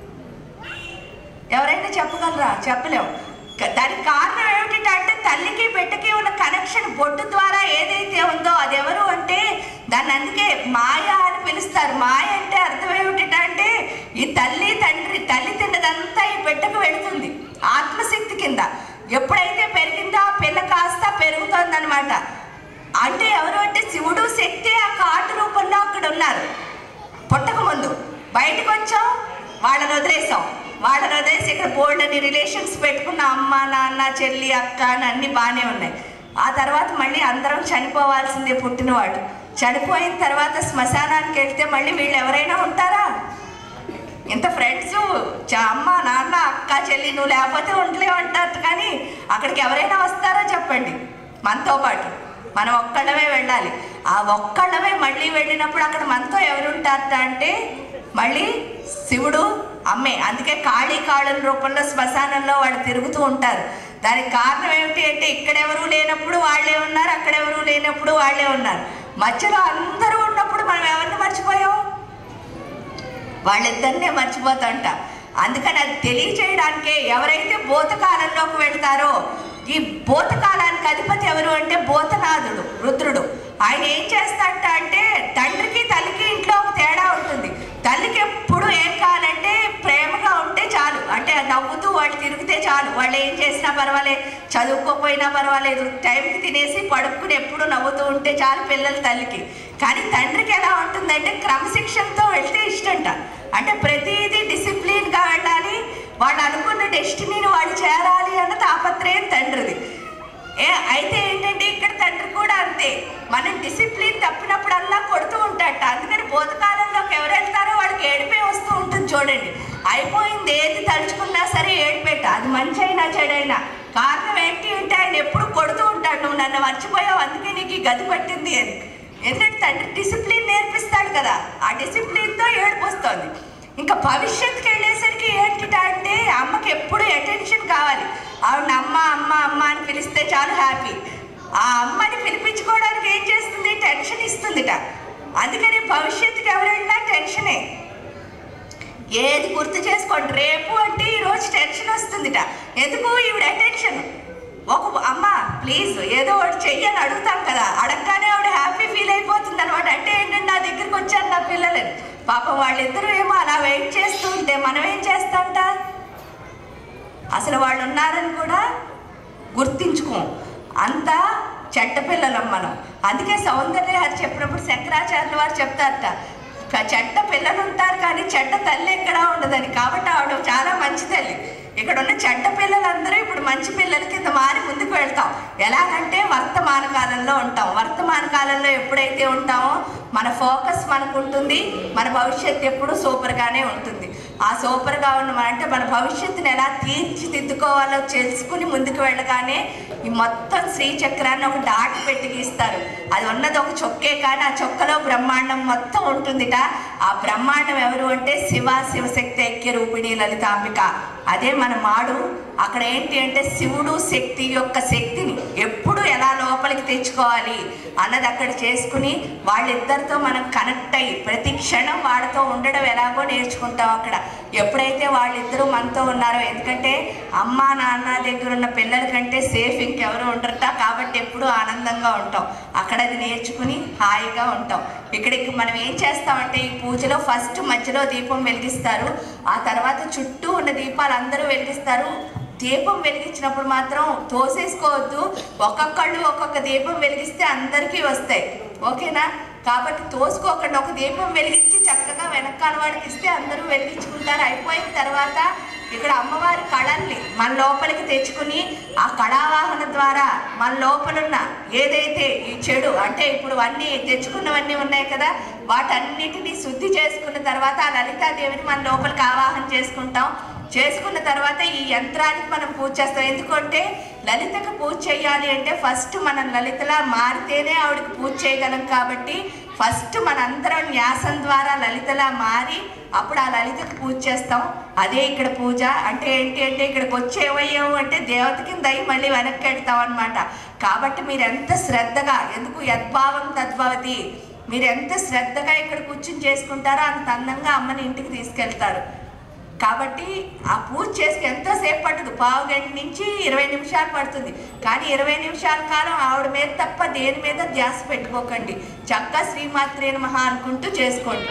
ఎవరైనా చెప్పగలరా చెప్పలేం క- దానికి కారణం ఏమిటంటే తల్లికి బిడ్డకి ఉన్న కనెక్షన్ బొట్టు ద్వారా ఏదైతే ఉందో అది ఎవరు అంటే దాన్ని అందుకే మాయ అని పిలుస్తారు మాయ అంటే అర్థం ఏమిటంటే ఈ తల్లి తండ్రి తల్లి తిన్నదంతా ఈ బిడ్డకు వెళుతుంది ఆత్మశక్తి కింద ఎప్పుడైతే పెరిగిందో ఆ పిల్ల కాస్త పెరుగుతోందనమాట అంటే ఎవరు అంటే శివుడు శక్తి ఆ కాటు రూపంలో అక్కడ ఉన్నారు పుట్టక ముందు బయటకు వచ్చాం వాళ్ళని వదిలేసాం వాళ్ళని వదిలేసి ఇక్కడ బోల్డ్ అని రిలేషన్స్ పెట్టుకున్న అమ్మ నాన్న చెల్లి అక్క అని అన్ని బాగానే ఉన్నాయి ఆ తర్వాత మళ్ళీ అందరం చనిపోవాల్సిందే పుట్టినవాడు చనిపోయిన తర్వాత శ్మశానానికి వెళ్తే మళ్ళీ వీళ్ళు ఎవరైనా ఉంటారా ఇంత ఫ్రెండ్స్ అమ్మ నాన్న అక్క చెల్లి నువ్వు లేకపోతే ఉండలేవు అంటారు కానీ అక్కడికి ఎవరైనా వస్తారా చెప్పండి మనతో పాటు మనం ఒక్కళ్ళమే వెళ్ళాలి ఆ ఒక్కళ్ళమే మళ్ళీ వెళ్ళినప్పుడు అక్కడ మనతో ఎవరు ఉంటారట అంటే మళ్ళీ శివుడు అమ్మే అందుకే కాళీ కాళుల రూపంలో శ్మశానంలో వాళ్ళు తిరుగుతూ ఉంటారు దానికి కారణం ఏమిటి అంటే ఇక్కడెవరూ లేనప్పుడు వాళ్ళే ఉన్నారు అక్కడెవరూ లేనప్పుడు వాళ్ళే ఉన్నారు మధ్యలో అందరూ ఉన్నప్పుడు మనం ఎవరిని మర్చిపోయాం వాళ్ళిద్దరినే మర్చిపోతుంట అందుకని అది తెలియచేయడానికే ఎవరైతే భూతకాలంలోకి వెళ్తారో ఈ భూతకాలానికి అధిపతి ఎవరు అంటే భూతనాథుడు రుద్రుడు ఆయన ఏం చేస్తాడట అంటే తండ్రికి తల్లికి ఇంట్లో ఒక తేడా ఉంటుంది తల్లికి ఎప్పుడు ఏం కావాలంటే ప్రేమగా ఉంటే చాలు అంటే నవ్వుతూ వాళ్ళు తిరిగితే చాలు వాళ్ళు ఏం చేసినా పర్వాలేదు చదువుకోపోయినా పర్వాలేదు టైంకి తినేసి పడుకుని ఎప్పుడు నవ్వుతూ ఉంటే చాలు పిల్లల తల్లికి కానీ తండ్రికి ఎలా ఉంటుందంటే క్రమశిక్షణతో వెళ్తే ఇష్టంట అంటే ప్రతిదీ డిసిప్లిన్గా వెళ్ళాలి వాళ్ళు అనుకున్న డెస్టినీని వాళ్ళు చేరాలి అన్న తాపత్రయం తండ్రిది ఏ అయితే ఏంటంటే ఇక్కడ తండ్రి కూడా అంతే మనం డిసిప్లిన్ తప్పినప్పుడల్లా కొడుతూ ఉంటాట అందుకని భూతకాలంలోకి ఎవరు వెళ్తారో వాడికి ఏడిపే వస్తూ ఉంటుంది చూడండి అయిపోయింది ఏది తలుచుకున్నా సరే ఏడిపెట్ట అది మంచి అయినా చెడైనా కారణం ఏంటి అంటే ఆయన ఎప్పుడు కొడుతూ ఉంటాడు నువ్వు నన్ను మర్చిపోయావు అందుకే నీకు ఈ గది పట్టింది అని ఎందుకంటే తండ్రి డిసిప్లిన్ నేర్పిస్తాడు కదా ఆ డిసిప్లిన్తో ఏడుపు వస్తుంది ఇంకా భవిష్యత్తుకి వెళ్ళేసరికి ఏంటిట అంటే అమ్మకి ఎప్పుడు అటెన్షన్ కావాలి ఆవిడ అమ్మ అమ్మ అమ్మ అని పిలిస్తే చాలు హ్యాపీ ఆ అమ్మని పిలిపించుకోవడానికి ఏం చేస్తుంది టెన్షన్ ఇస్తుందిట అందుకని భవిష్యత్తుకి ఎవరైనా టెన్షనే ఏది గుర్తు చేసుకోండి రేపు అంటే ఈరోజు టెన్షన్ వస్తుందిట ఎందుకు ఈవిడ అటెన్షన్ ఒక అమ్మ ప్లీజ్ ఏదో ఒకటి చెయ్యని అడుగుతాం కదా అడగగానే ఆవిడ హ్యాపీ ఫీల్ అయిపోతుంది అనమాట అంటే ఏంటంటే నా దగ్గరికి వచ్చారు నా పిల్లలని పాపం వాళ్ళిద్దరూ ఏమో అలా వెయిట్ చేస్తూ ఉంటే మనం ఏం చేస్తాంట అసలు వాళ్ళు ఉన్నారని కూడా గుర్తించుకోం అంత చెడ్డ పిల్లలం మనం అందుకే సౌందర్య గారు చెప్పినప్పుడు శంకరాచార్యుల వారు చెప్తారట "క- చెడ్డ పిల్లలు ఉంటారు కానీ చెడ్డ తల్లి ఎక్కడా ఉండదని కాబట్టి ఆవిడ చాలా మంచి తల్లి ఇక్కడ ఉన్న చెడ్డ పిల్లలందరూ ఇప్పుడు మంచి పిల్లల కింద మారి ముందుకు వెళ్తాం ఎలాగంటే వర్తమాన కాలంలో ఉంటాం వర్తమాన కాలంలో ఎప్పుడైతే ఉంటామో మన ఫోకస్ మనకు ఉంటుంది మన భవిష్యత్తు ఎప్పుడు సూపర్గానే ఉంటుంది ఆ సూపర్గా ఉన్న అంటే మన భవిష్యత్తుని ఎలా తీర్చిదిద్దుకోవాలో తెలుసుకుని ముందుకు వెళ్ళగానే ఈ మొత్తం శ్రీచక్రాన్ని ఒక డాట్ పెట్టి గీస్తారు అది ఉన్నది ఒక చొక్కే కానీ ఆ చొక్కలో బ్రహ్మాండం మొత్తం ఉంటుందిట ఆ బ్రహ్మాండం ఎవరు అంటే శివ శివశక్తి ఐక్య రూపిణి లలితాంబిక అదే మన మాడు అక్కడ ఏంటి అంటే శివుడు శక్తి యొక్క శక్తిని ఎప్పుడు ఎలా లోపలికి తెచ్చుకోవాలి అన్నది అక్కడ చేసుకుని వాళ్ళిద్దరితో మనం కనెక్ట్ అయ్యి ప్రతి క్షణం వాళ్ళతో ఉండడం ఎలాగో నేర్చుకుంటాం అక్కడ ఎప్పుడైతే వాళ్ళిద్దరూ మనతో ఉన్నారో ఎందుకంటే అమ్మ నాన్న దగ్గర ఉన్న పిల్లల కంటే సేఫ్ ఇంకెవరు ఉండరట కాబట్టి ఎప్పుడూ ఆనందంగా ఉంటాం అక్కడ అది నేర్చుకుని హాయిగా ఉంటాం ఇక్కడికి మనం ఏం చేస్తామంటే ఈ పూజలో ఫస్ట్ మధ్యలో దీపం వెలిగిస్తారు ఆ తర్వాత చుట్టూ ఉన్న దీపాలు అందరూ వెలిగిస్తారు దీపం వెలిగించినప్పుడు మాత్రం తోసేసుకోవద్దు ఒక్కొక్కళ్ళు ఒక్కొక్క దీపం వెలిగిస్తే అందరికీ వస్తాయి ఓకేనా కాబట్టి తోసుకోకుండా ఒక దీపం వెలిగించి చక్కగా వెనకాల వాడికి ఇస్తే అందరూ వెలిగించుకుంటారు అయిపోయిన తర్వాత ఇక్కడ అమ్మవారి కళల్ని మన లోపలికి తెచ్చుకుని ఆ కళావాహన ద్వారా మన లోపలున్న ఏదైతే ఈ చెడు అంటే ఇప్పుడు అన్నీ తెచ్చుకున్నవన్నీ ఉన్నాయి కదా వాటన్నిటిని శుద్ధి చేసుకున్న తర్వాత ఆ లలితాదేవిని మన లోపలికి ఆవాహన చేసుకుంటాం చేసుకున్న తర్వాత ఈ యంత్రానికి మనం పూజ చేస్తాం ఎందుకంటే లలితకు పూజ చేయాలి అంటే ఫస్ట్ మనం లలితలా మారితేనే ఆవిడకి పూజ చేయగలం కాబట్టి ఫస్ట్ మనందరం న్యాసం ద్వారా లలితలా మారి అప్పుడు ఆ లలితకు పూజ చేస్తాం అదే ఇక్కడ పూజ అంటే ఏంటి అంటే ఇక్కడికి వచ్చేవయ్యాము అంటే దేవత కింద అయ్యి మళ్ళీ వెనక్కి వెళ్తాం అనమాట కాబట్టి మీరు ఎంత శ్రద్ధగా ఎందుకు యద్భావం తద్భవతి మీరు ఎంత శ్రద్ధగా ఇక్కడ కూర్చుని చేసుకుంటారో అంత అందంగా అమ్మని ఇంటికి తీసుకెళ్తారు కాబట్టి ఆ పూజ చేసి ఎంతోసేపు పట్టదు పావు గంట నుంచి ఇరవై నిమిషాలు పడుతుంది కానీ ఇరవై నిమిషాల కాలం ఆవిడ మీద తప్ప దేని మీద ధ్యాస పెట్టుకోకండి చక్క శ్రీమాత్రే మహా అనుకుంటూ చేసుకోండి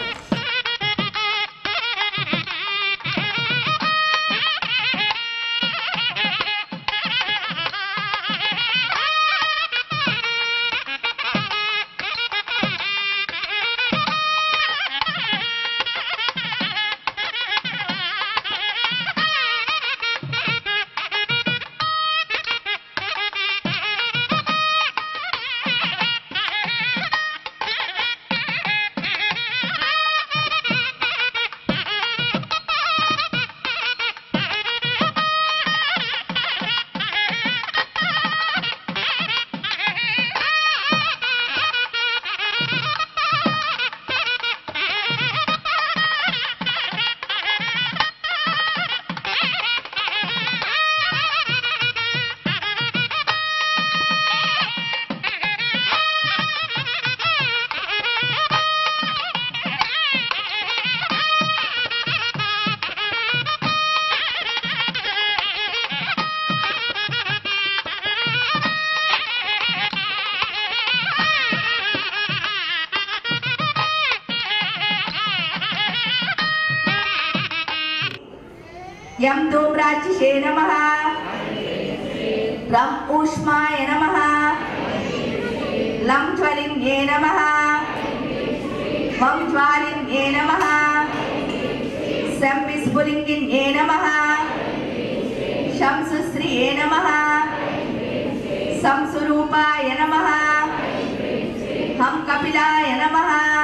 యం ధూమ్రాచిషే నమ రం ఊష్మాయ నమ లం జ్వలిన్యే నమ వం జ్వాలిన్యే నమ శం విస్ఫులింగిన్యే నమ శం సుశ్రియే నమ సంస్వరూపాయ నమ హం కపిలాయ నమ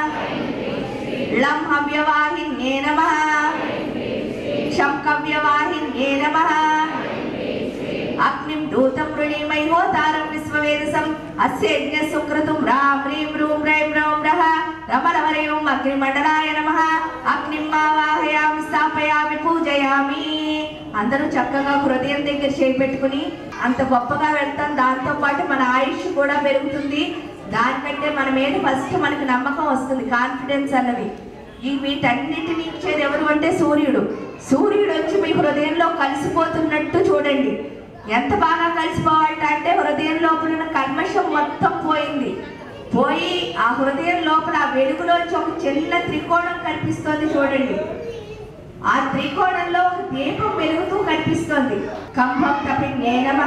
లం హవ్యవాహిన్యే నమ शं कव्यवाहिन्ये नमः अग्निं दूतं वृणीमहि होतारं विश्ववेदसम् अस्य यज्ञः सुक्रतुं रां ह्रीं रूं रैं रौं रः रमणवरयोम् अग्निमण्डलाय नमः అగ్నిం ఆవాహయామి స్థాపయామి పూజయామి అందరూ చక్కగా హృదయం దగ్గర చేపెట్టుకుని అంత గొప్పగా వెళ్తాం దాంతో పాటు మన ఆయుష్ కూడా పెరుగుతుంది దానికంటే మన మీద ఫస్ట్ మనకు నమ్మకం వస్తుంది కాన్ఫిడెన్స్ అన్నది ఈ వీటన్నిటిని ఇచ్చేది ఎవరు అంటే సూర్యుడు సూర్యుడు వచ్చి మీ హృదయంలో కలిసిపోతున్నట్టు చూడండి ఎంత బాగా కలిసిపోవాలంటే అంటే హృదయం లోపల ఉన్న కల్మషం మొత్తం పోయింది పోయి ఆ హృదయం లోపల ఆ వెలుగులోంచి ఒక చిన్న త్రికోణం కనిపిస్తోంది చూడండి ఆ త్రికోణంలో ఒక దీపం వెలుగుతూ కనిపిస్తోంది కంభం తపిన్యే నమ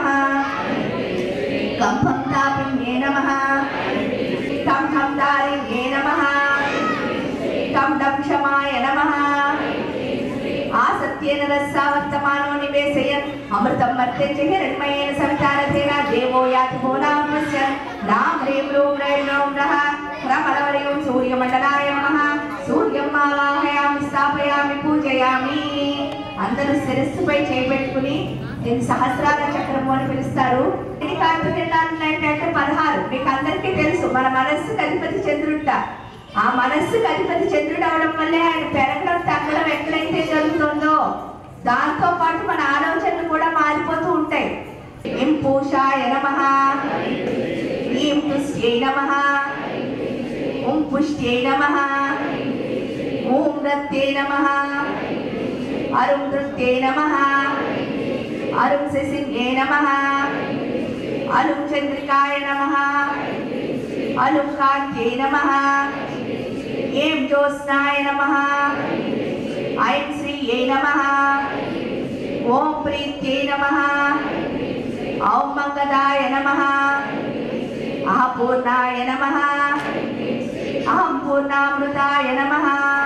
కంభం తాపిన్యే నమ తం తం దారిణ్యే నమ తం డం క్షమాయ నమ ఆసత్యేన రస్సావర్తమానో నివేశయన్ అమృతం మర్త్యంచ హిరణ్మయేన సవితారథేన దేవో యాతి భువనామస్య రాం హ్రీం రూం రైం రౌం రః రమణవరయం సూర్యమండలాయ నమః సూర్యం ఆవాహయామి స్థాపయామి పూజయామి అందరూ శిరస్సుపై చేపెట్టుకుని దీన్ని సహస్రాల చక్రము అని పిలుస్తారు ఇది కార్తీకెళ్ళాలి అంటే పదహారు మీకు అందరికీ తెలుసు మన మనస్సుకు అధిపతి చంద్రుంట ఆ మనస్సుకు అధిపతి చంద్రుడు అవడం వల్లే ఆయన పెరగడం తగ్గడం ఎక్కడైతే జరుగుతుందో దాంతో పాటు మన ఆలోచనలు కూడా మారిపోతూ ఉంటాయి ఇం పూషాయ నమ ఈం తుష్ట్యై నమ ఓం పుష్ట్యై నమ ఓం రత్యై నమ అరుం నృత్యై నమ అరుం శశిన్యై నమ అరుం చంద్రికాయ నమ అలుం కాంత్యై నమ ఏం జ్యోత్స్నాయ నమ ఐం శ్రీయై నమ ఓం ప్రీత్యై నమ ఔం మంగళాయ నమ అహపూర్ణాయ నమ అహం పూర్ణామృతాయ నమ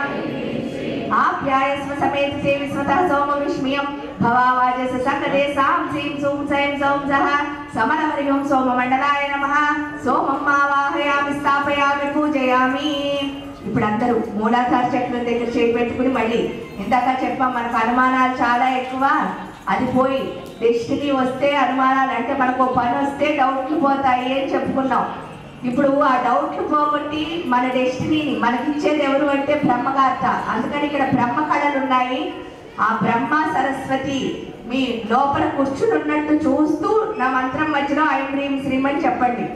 ఆప్యాయస్వ సమేత సేవి స్వతః సోమ విస్మయం భవావాజస సకదే సాం సీం సూం సైం సౌం సహ సమరహరియం సోమమండలాయ నమః సోమం ఆవాహయామి స్థాపయామి పూజయామి ఇప్పుడు అందరూ మూలాధార చక్రం దగ్గర చేయి పెట్టుకుని మళ్ళీ ఇందాక చెప్పాం మనకు అనుమానాలు చాలా ఎక్కువ అది పోయి డెస్టినీ వస్తే అనుమానాలు అంటే మనకు ఓ పని వస్తే డౌట్లు పోతాయి అని చెప్పుకున్నాం ఇప్పుడు ఆ డౌట్లు పోగొట్టి మన డెస్టినీని మనకిచ్చేది ఎవరు అంటే బ్రహ్మగార్త అందుకని ఇక్కడ బ్రహ్మ కళలు ఉన్నాయి ఆ బ్రహ్మ సరస్వతి మీ లోపల కూర్చుని ఉన్నట్టు చూస్తూ నా మంత్రం మధ్యలో ఐం హ్రీం శ్రీం అని చెప్పండి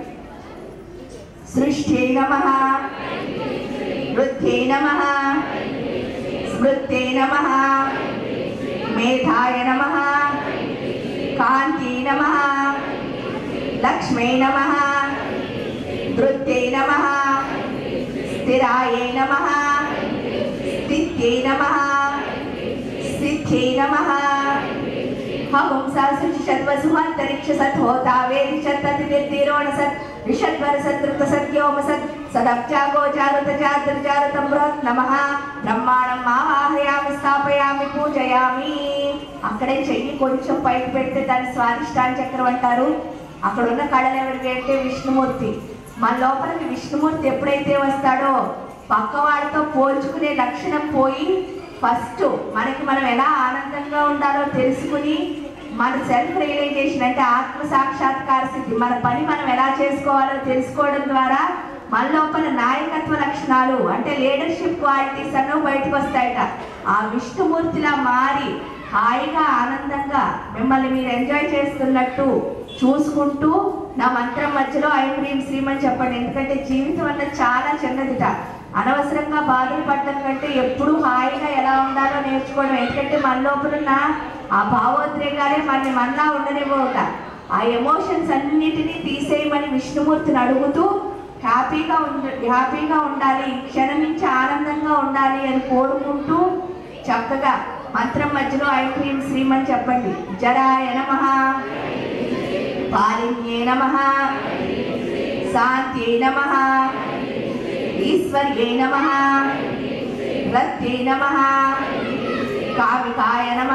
సృష్టి నమ వృద్ధి నమ స్మృతే నమ మేధాయ నమ కాంతి నమ లక్ష్మీ నమ ధృత్యై నమ స్థిరాయై నమ స్థిత్యై నమ సిద్ధ్యై నమ హంసా శుచిషద్వసుహంతరిక్ష సత్ హోతా వేది సత్ అతిథిర్తిరోణ సత్ విషద్వర సతృప్త సత్యోమ సత్ సదబ్జాగో జారుత జాతృజారుతం బృహత్ నమః బ్రహ్మాణం మావాహయామి స్థాపయామి పూజయామి అక్కడే చెయ్యి కొంచెం పైకి పెడితే దాన్ని స్వాదిష్టాన చక్రం అంటారు అక్కడ ఉన్న కళలు ఎవరికి అంటే విష్ణుమూర్తి మన లోపలికి విష్ణుమూర్తి ఎప్పుడైతే వస్తాడో పక్క వాళ్ళతో పోల్చుకునే లక్షణం పోయి ఫస్ట్ మనకి మనం ఎలా ఆనందంగా ఉండాలో తెలుసుకుని మన సెల్ఫ్ రియలైజేషన్ అంటే ఆత్మ సాక్షాత్కార స్థితి మన పని మనం ఎలా చేసుకోవాలో తెలుసుకోవడం ద్వారా మన లోపల నాయకత్వ లక్షణాలు అంటే లీడర్షిప్ క్వాలిటీస్ అన్నో బయటకు వస్తాయట ఆ విష్ణుమూర్తిలా మారి హాయిగా ఆనందంగా మిమ్మల్ని మీరు ఎంజాయ్ చేస్తున్నట్టు చూసుకుంటూ నా మంత్రం మధ్యలో ఐం హ్రీం శ్రీం అని చెప్పండి ఎందుకంటే జీవితం అన్నది చాలా చిన్నదిట అనవసరంగా బాధలు పడటం కంటే ఎప్పుడూ హాయిగా ఎలా ఉండాలో నేర్చుకోవడం ఎందుకంటే మన లోపల ఉన్న ఆ భావోద్రేకాలే మనని మనలా ఉండనివ్వవుట ఆ ఎమోషన్స్ అన్నిటినీ తీసేయమని విష్ణుమూర్తిని అడుగుతూ హ్యాపీగా ఉండ హ్యాపీగా ఉండాలి ఈ క్షణం నుంచి ఆనందంగా ఉండాలి అని కోరుకుంటూ చక్కగా మంత్రం మధ్యలో ఐం హ్రీం శ్రీం అని చెప్పండి జడాయ నమ పాలిన్యే నమ శాంత్యై నమ ఈశ్వర్యై నమ రత్యై నమ కామికాయ నమ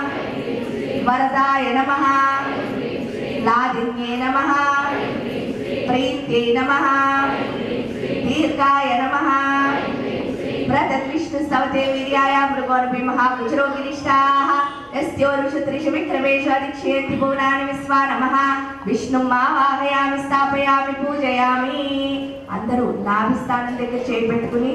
వరదాయ నమ లాదిన్యే నమ ప్రీత్యై నమ దీర్ఘాయ నమ ప్రతద్విష్ణు స్తవతే వీర్యాయ మృగోర్భి మహాకుచరో గిరిష్టాః యస్యోరుషత్రిషు విక్రమేశాదిక్షేతి భువనాని విశ్వా నమః విష్ణుం మావాహయామి స్థాపయామి పూజయామి అందరూ నాభిస్థానం దగ్గర చేపెట్టుకుని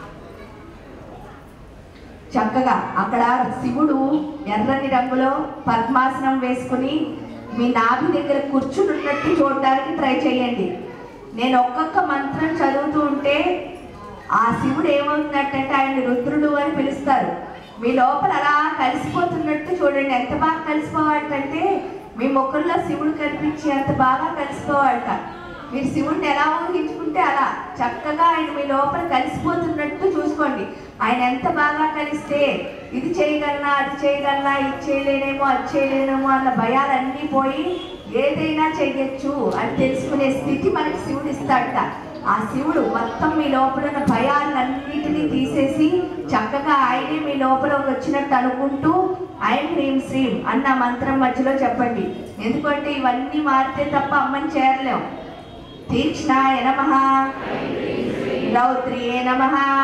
చక్కగా అక్కడ శివుడు ఎర్రని రంగులో పద్మాసనం వేసుకుని మీ నాభి దగ్గర కూర్చున్నట్టు చూడడానికి ట్రై చేయండి నేను ఒక్కొక్క మంత్రం చదువుతూ ఉంటే ఆ శివుడు ఏమవుతున్నట్టంటే ఆయన రుద్రుడు అని పిలుస్తారు మీ లోపల అలా కలిసిపోతున్నట్టు చూడండి ఎంత బాగా కలిసిపోవాలంటే మీ ముఖంలో శివుడు కనిపించి ఎంత బాగా కలిసిపోవాలట మీరు శివుడిని ఎలా ఊహించుకుంటే అలా చక్కగా ఆయన మీ లోపల కలిసిపోతున్నట్టు చూసుకోండి ఆయన ఎంత బాగా కలిస్తే ఇది చేయగలనా అది చేయగలనా ఇది చేయలేనేమో అది చేయలేనేమో అన్న భయాలన్నీ పోయి ఏదైనా చెయ్యొచ్చు అని తెలుసుకునే స్థితి మనకి శివుడు ఇస్తాడట ఆ శివుడు మొత్తం మీ లోపల ఉన్న భయాలన్నిటినీ తీసేసి చక్కగా ఆయనే మీ లోపల వచ్చినట్టు అనుకుంటూ ఐం హ్రీం శ్రీం అన్న మంత్రం మధ్యలో చెప్పండి ఎందుకంటే ఇవన్నీ మారితే తప్ప అమ్మని చేరలేం తీక్ష్ణాయ నమ రౌద్రియే నమ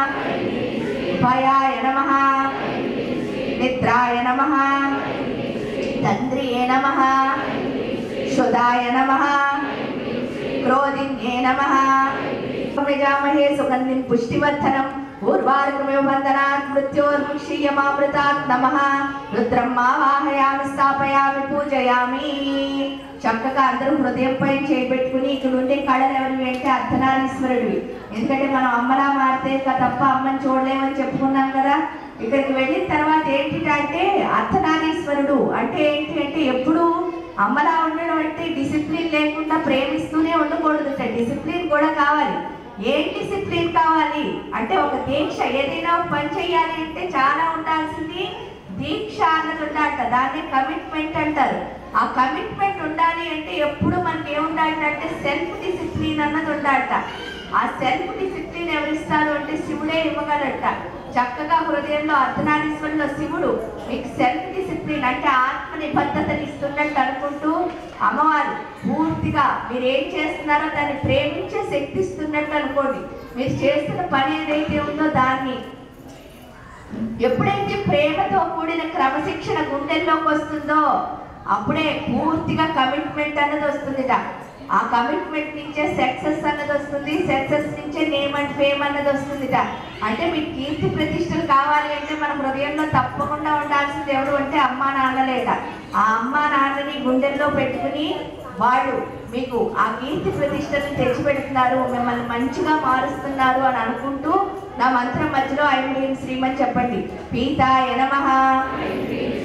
భయాయ నమ నిద్రాయ నమ తంద్రియే నమ శుదాయ నమ క్రోధిన్యే నమ ప్రజామహే సుగంధిం పుష్టివర్ధనం ఊర్వారుకమివ బంధనాత్ మృత్యోర్ముక్షీయమామృతాత్ నమః రుద్రం మావాహయామి స్థాపయామి పూజయామి చక్కగా అందరూ హృదయం పైన చేపెట్టుకుని ఇక్కడ ఉండే కళలు ఎవరివి అంటే అర్ధనారీశ్వరుడివి ఎందుకంటే మనం అమ్మలా మారితే క- తప్ప అమ్మని చూడలేమని చెప్పుకున్నాం కదా ఇక్కడికి వెళ్ళిన తర్వాత ఏంటంటే అర్ధనారీశ్వరుడు అంటే ఏంటి అంటే ఎప్పుడు అమ్మలా ఉండడం అంటే డిసిప్లిన్ లేకుండా ప్రేమిస్తూనే ఉండకూడదు డిసిప్లిన్ కూడా కావాలి ఏం డిసిప్లిన్ కావాలి అంటే ఒక దీక్ష ఏదైనా ఒక పని చేయాలి అంటే చాలా ఉండాల్సింది దీక్ష అన్నది ఉండాలట దాన్ని కమిట్మెంట్ అంటారు ఆ కమిట్మెంట్ ఉండాలి అంటే ఎప్పుడు మనకి ఏముండాలి అంటే సెల్ఫ్ డిసిప్లిన్ అన్నది ఉండాలట ఆ సెల్ఫ్ డిసిప్లిన్ ఎవరిస్తారు అంటే శివుడే ఇవ్వగలట చక్కగా హృదయంలో అర్ధనారీశ్వరులో శివుడు మీకు సెల్ఫ్ డిసిప్లిన్ అంటే ఆత్మ నిబద్ధతని ఇస్తున్నట్టు అనుకుంటూ అమ్మవారు పూర్తిగా మీరు ఏం చేస్తున్నారో దాన్ని ప్రేమించే శక్తి ఇస్తున్నట్టు అనుకోండి మీరు చేస్తున్న పని ఏదైతే ఉందో దాన్ని ఎప్పుడైతే ప్రేమతో కూడిన క్రమశిక్షణ గుండెల్లోకి వస్తుందో అప్పుడే పూర్తిగా కమిట్మెంట్ అన్నది వస్తుందిట ఆ కమిట్మెంట్ నుంచే సక్సెస్ అన్నది వస్తుంది సక్సెస్ నుంచే నేమ్ అండ్ ఫేమ్ అన్నది వస్తుందిట అంటే మీకు కీర్తి ప్రతిష్టలు కావాలి అంటే మన హృదయంలో తప్పకుండా ఉండాల్సింది ఎవరు అంటే అమ్మా నాన్నలేట ఆ అమ్మా నాన్నని గుండెల్లో పెట్టుకుని వాళ్ళు మీకు ఆ కీర్తి ప్రతిష్టలను తెచ్చిపెడుతున్నారు మిమ్మల్ని మంచిగా మారుస్తున్నారు అని అనుకుంటూ నా మంత్రం మధ్యలో ఐం హ్రీం శ్రీమని చెప్పండి పీతాయ నమః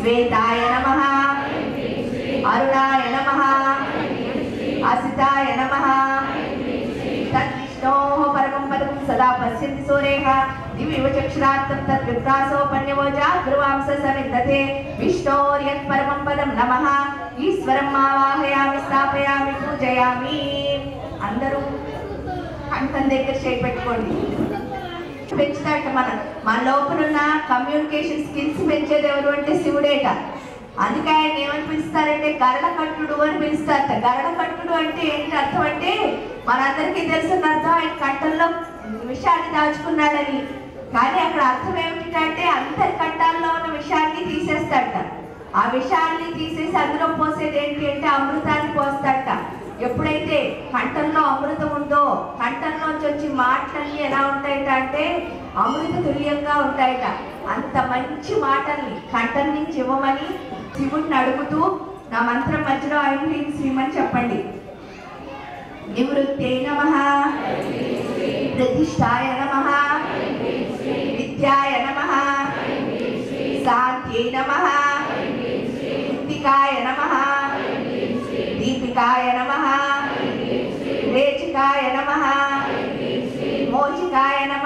శ్వేతాయ నమ అరుణాయ నమ అసితాయ నమ తద్విష్ణోः పరమం పదం సదా పశ్యంతి సూరేః దివ్యవ చక్షురార్థం తద్విప్రాసోపన్యవో జాగ్రువాంస సవిందతే విష్ణోర్యత్ పరమం పదం నమః ఈశ్వరం ఆవాహయామి స్థాపయామి పూజయామి అందరూ కంఠం దగ్గర చేయి పెట్టుకోండి పెంచుతాట మన మన లోపల ఉన్న కమ్యూనికేషన్ స్కిల్స్ పెంచేది ఎవరు అంటే శివుడేట అందుకే ఆయన ఏమని పిలుస్తారంటే గరడ కట్టుడు అని పిలుస్తారట గరడ కట్టుడు అంటే ఏంటి అర్థం అంటే మనందరికీ తెలిసిన అర్థం ఆయన కంఠంలో విషయాన్ని దాచుకున్నాడని కానీ అక్కడ అర్థం ఏమిటంటే అందరి కంఠాల్లో ఉన్న విషయాన్ని తీసేస్తాడట ఆ విషయాన్ని తీసేసి అందులో పోసేది ఏంటి అంటే అమృతాన్ని పోస్తాడట ఎప్పుడైతే కంఠంలో అమృతం ఉందో కంఠంలోంచి వచ్చి మాటలన్నీ ఎలా ఉంటాయట అంటే అమృత తుల్యంగా ఉంటాయట అంత మంచి మాటల్ని కంఠం నుంచి ఇవ్వమని శివుడిని అడుగుతూ నా మంత్రం మధ్యలో ఐం హ్రీం శ్రీం అని చెప్పండి నివృత్తే నమ ప్రతిష్టాయ నమ విద్యాయ నమ శాంత్యై నమ ముక్తికాయ నమ దీపికాయ నమ రేచికాయ నమ మోచికాయ నమ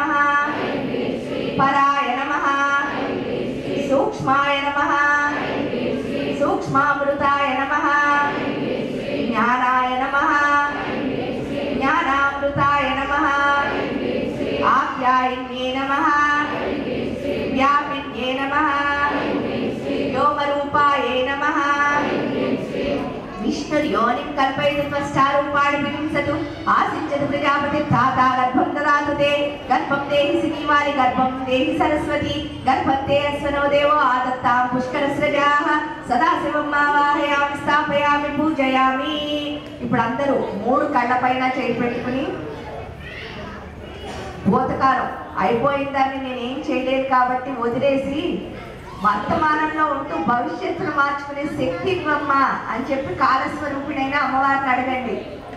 పరాయ నమ సూక్ష్మాయ నమ సూక్ష్మామృతాయ నమ జ్ఞానాయ నమ జ్ఞానామృతాయ నమ ఆప్యాయన్యే నమ వ్యాపిన్యే నమ వ్యోమరూపాయే నమ విష్ణుర్యోనిం కల్పయతు త్వష్టారూపాణి విహింసతు ఆశించదు ప్రజాపతి తాత గర్భం దదాతు తే గర్భం దేహి శ్రీవారి గర్భం దేహి సరస్వతి గర్భం తే అశ్వనో దేవో ఆదత్తాం పుష్కరస్రజాః సదాశివం ఆవాహయామి స్థాపయామి పూజయామి ఇప్పుడు అందరూ మూడు కళ్ళపైన చేయి పెట్టుకుని భూతకాలం అయిపోయిందని నేనేం చేయలేదు కాబట్టి వదిలేసి వర్తమానంలో ఉంటూ భవిష్యత్తును మార్చుకునే శక్తి ఇవ్వమ్మా అని చెప్పి కాలస్వరూపిణైన అమ్మవారిని అడగండి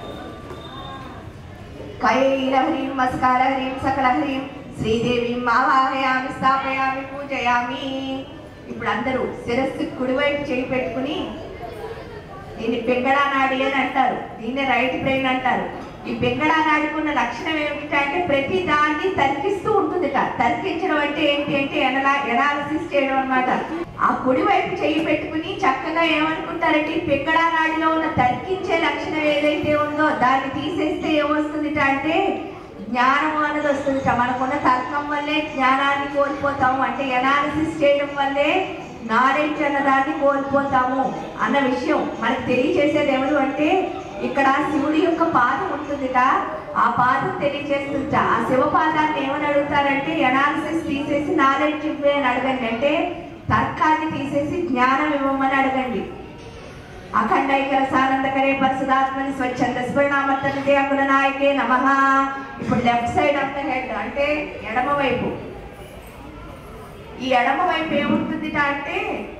కైలహరీం మస్కారహరీం సకలహరీం శ్రీదేవిం ఆవాహయామి స్థాపయామి పూజయామి ఇప్పుడు అందరూ శిరస్సు కుడివైపు చేయి పెట్టుకుని దీన్ని పెంగడా నాడి అని అంటారు దీన్ని రైట్ బ్రెయిన్ అంటారు ఈ పెంగడా నాడుకున్న లక్షణం ఏమిటంటే ప్రతి దాన్ని తర్కిస్తూ ఉంటుందిట తర్కించడం అంటే ఏంటి అంటే ఎనలా ఎనాలిసిస్ చేయడం అన్నమాట ఆ కుడి వైపు చేయి పెట్టుకుని చక్కగా ఏమనుకుంటారంటే ఈ పెంగడా నాడిలో ఉన్న తర్కించే లక్షణం ఏదైతే ఉందో దాన్ని తీసేస్తే ఏమొస్తుందిట అంటే జ్ఞానం అన్నది వస్తుందిట మనకున్న తర్కం వల్లే జ్ఞానాన్ని కోల్పోతాము అంటే ఎనాలిసిస్ చేయడం వల్లే నాలెడ్జ్ అన్నదాన్ని కోల్పోతాము అన్న విషయం మనకు తెలియచేసేది ఎవరు అంటే ఇక్కడ శివుడి యొక్క పాదం ఉంటుందిట ఆ పాదం తెలియజేస్తుంట ఆ శివ పాదాన్ని ఏమని అడుగుతారంటే ఎనాలిసిస్ తీసేసి నాలెడ్జ్ ఇవ్వే అని అడగండి అంటే తర్కాన్ని తీసేసి జ్ఞానం ఇవ్వమని అడగండి అఖండైకర సానందకరే పరిశుధాత్మని స్వచ్ఛంద స్ఫురణామర్తనిదే అకుల నాయకే నమ ఇప్పుడు left side of the head అంటే ఎడమ వైపు ఈ ఎడమ వైపు ఏముంటుందిట అంటే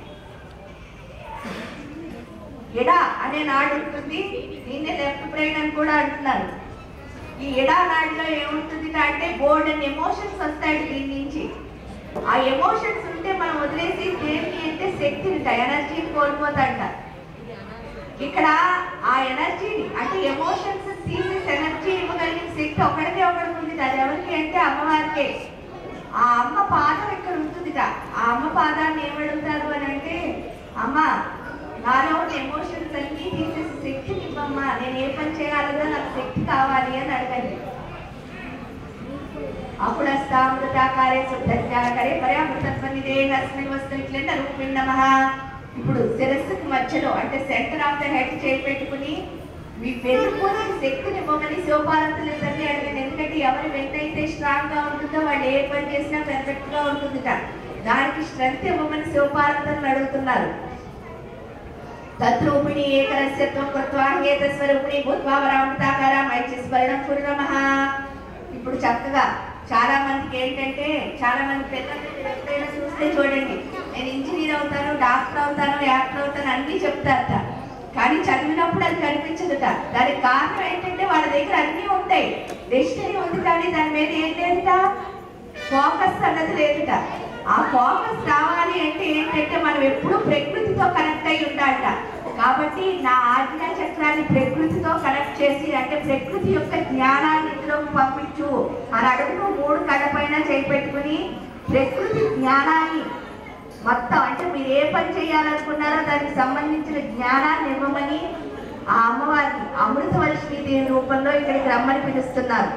ఎడ అనే నాడు ఉంటుంది దీన్నే లెఫ్ట్ బ్రెయిన్ అని కూడా అంటున్నారు ఈ ఎడా నాడిలో ఏముంటుంది అంటే బోర్డ్ అండ్ ఎమోషన్స్ వస్తాయి దీని నుంచి ఆ ఎమోషన్స్ ఉంటే మనం వదిలేసి దేన్ని అంటే శక్తిని ఎనర్జీని కోల్పోతాంట ఇక్కడ ఆ ఎనర్జీని అంటే ఎమోషన్స్ తీసేసి ఎనర్జీ ఇవ్వగలిగిన శక్తి ఒకటికే ఒకటి ఉంది అది ఎవరికి అంటే అమ్మవారికే ఆ అమ్మ పాదం ఇక్కడ ఉంటుందిట ఆ అమ్మ పాదాన్ని ఏమడుగుతారు అని అంటే అమ్మ నాలో ఉన్న ఎమోషన్స్ అన్ని తీసేసి శక్తిని ఇవ్వమ్మా నేను ఏ పని చేయాలో నాకు శక్తి కావాలి అని అడగండి అప్పుడు అష్టామృతాకారే శుద్ధజ్ఞానకరే పర్యామృతత్వనిదే అస్మిన్ వస్తువుట్లే రూపిణ్ నమః ఇప్పుడు శిరస్సుకి మధ్యలో అంటే సెంటర్ ఆఫ్ ద హెడ్ చేయి పెట్టుకుని మీ వెన్నుపోసి శక్తిని ఇవ్వమని శివపార్వతులు ఇద్దరిని అడిగాను ఎందుకంటే ఎవరి వెన్ను అయితే స్ట్రాంగ్ గా ఉంటుందో వాళ్ళు ఏ పని చేసినా పెర్ఫెక్ట్ గా ఉంటుందిట దానికి స్ట్రెంగ్త్ ఇవ్వమని శివపార్వతులను అడుగుతున్నారు తద్రూపిణి ఏకరస్యత్వం కృత్వా హేతస్వరూపిణి భూత్వా వరామృతాకార మైత్యస్మరణం కురు నమః ఇప్పుడు చక్కగా చాలా మందికి ఏంటంటే చాలా మంది పిల్లలు మీరు ఎప్పుడైనా చూస్తే చూడండి నేను ఇంజనీర్ అవుతాను డాక్టర్ అవుతాను యాక్టర్ అవుతాను అన్నీ చెప్తారట కానీ చదివినప్పుడు అది కనిపించదుట దానికి కారణం ఏంటంటే వాళ్ళ దగ్గర అన్నీ ఉంటాయి డెస్టినీ ఉంది కానీ దాని మీద ఏం లేదుట ఫోకస్ అన్నది లేదుట ఆ ఫోకస్ రావాలి అంటే ఏంటంటే మనం ఎప్పుడూ ప్రకృతితో కనెక్ట్ అయి ఉండాలట కాబట్టి నా ఆజ్ఞా చక్రాన్ని ప్రకృతితో కనెక్ట్ చేసి అంటే ప్రకృతి యొక్క జ్ఞానాన్ని ఇందులోకి పంపించు అని అడుగుతూ మూడు కళ్ళపైన చేపెట్టుకుని ప్రకృతి జ్ఞానాన్ని మొత్తం అంటే మీరు ఏ పని చేయాలనుకున్నారో దానికి సంబంధించిన జ్ఞానాన్ని ఇవ్వమని ఆ అమ్మవారిని అమృతవర్షిణి దేవి రూపంలో ఇక్కడికి రమ్మని పిలుస్తున్నారు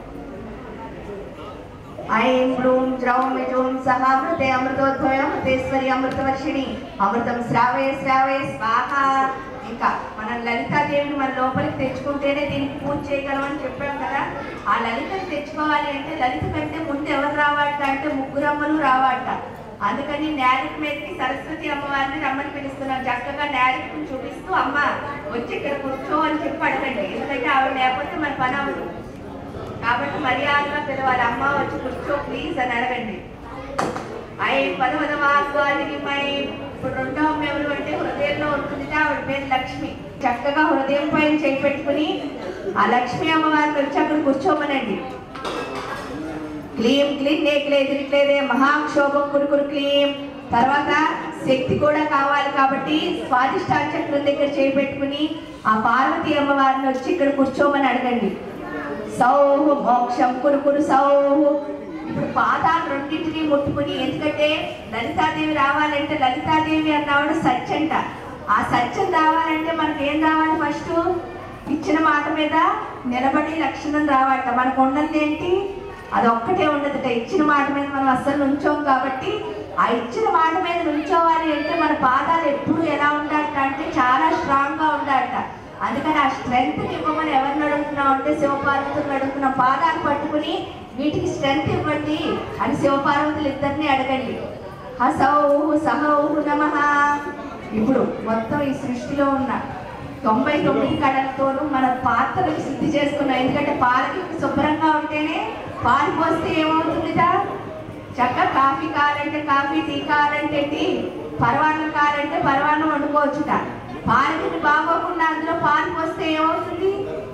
ఐం బ్రూం ద్రౌం యజూం సహామృతే అమృతోద్భయ అమృతేశ్వరి అమృతవర్షిణి అమృతం శ్రావే శ్రావే స్వాహ ఇంకా మనం లలితాదేవిని మన లోపలికి తెచ్చుకుంటేనే దీనికి పూజ చేయగలమని చెప్పాం కదా ఆ లలితని తెచ్చుకోవాలి అంటే లలిత కంటే ముందు ఎవరు రావాలట అంటే ముగ్గురు అమ్మలు రావాలట అందుకని నేలకు మీదకి సరస్వతి అమ్మవారిని రమ్మని పిలుస్తున్నాం చక్కగా నేలకు చూపిస్తూ అమ్మ వచ్చి ఇక్కడ కూర్చో అని చెప్పి అడగండి ఎందుకంటే ఆవిడ లేకపోతే మన పని అవ్వదు కాబట్టి మర్యాదగా పిలవాలి అమ్మ వచ్చి కూర్చో ప్లీజ్ అని అడగండి అయి పదవద వాగ్వాదినిమై ఇప్పుడు రెండో అమ్మ ఎవరు అంటే హృదయంలో ఉంటుంది ఆవిడ పేరు లక్ష్మి చక్కగా హృదయం పైన చేయి పెట్టుకుని ఆ లక్ష్మి అమ్మవారిని వచ్చి అక్కడ కూర్చోమనండి క్లీం క్లీం నేకలేదు ఇట్లేదే మహాక్షోభం కురుకురు క్లీం తర్వాత శక్తి కూడా కావాలి కాబట్టి స్వాదిష్టాన చక్రం దగ్గర చేయి పెట్టుకుని ఆ పార్వతి అమ్మవారిని వచ్చి ఇక్కడ కూర్చోమని అడగండి సౌహు మోక్షం కురుకురు సౌహు ఇప్పుడు పాదాలు రెండింటిని ముట్టుకుని ఎందుకంటే లలితాదేవి రావాలంటే లలితాదేవి అన్నవాడు సత్యంట ఆ సత్యం రావాలంటే మనకి ఏం రావాలి ఫస్ట్ ఇచ్చిన మాట మీద నిలబడి లక్షణం రావాలట మనకు ఉన్నది ఏంటి అది ఒక్కటే ఉండదుట ఇచ్చిన మాట మీద మనం అస్సలు నుంచోం కాబట్టి ఆ ఇచ్చిన మాట మీద నుంచోవాలి అంటే మన పాదాలు ఎప్పుడు ఎలా ఉండాలట అంటే చాలా స్ట్రాంగ్ గా ఉండాలట అందుకని ఆ స్ట్రెంగ్త్ ఇవ్వమని ఎవరిని అడుగుతున్నాం అంటే శివపార్వతులను అడుగుతున్నాం పాదాలు పట్టుకుని వీటికి స్ట్రెంగ్త్ ఇవ్వండి అని శివపార్వతులు ఇద్దరిని అడగండి హసౌహు సహౌహు నమః ఇప్పుడు మొత్తం ఈ సృష్టిలో ఉన్న తొంభై తొమ్మిది కళలతోనూ మన పాత్రలకు శుద్ధి చేసుకున్నాం ఎందుకంటే పాలకి శుభ్రంగా ఉంటేనే పాలు పోస్తే ఏమవుతుందిట చక్క కాఫీ కావాలంటే కాఫీ టీ కావాలంటే టీ పరవాన్నం కావాలంటే పరవాన్నం వండుకోవచ్చుట పాలకి బాగోకుండా అందులో పాలు పోస్తే ఏమవుతుంది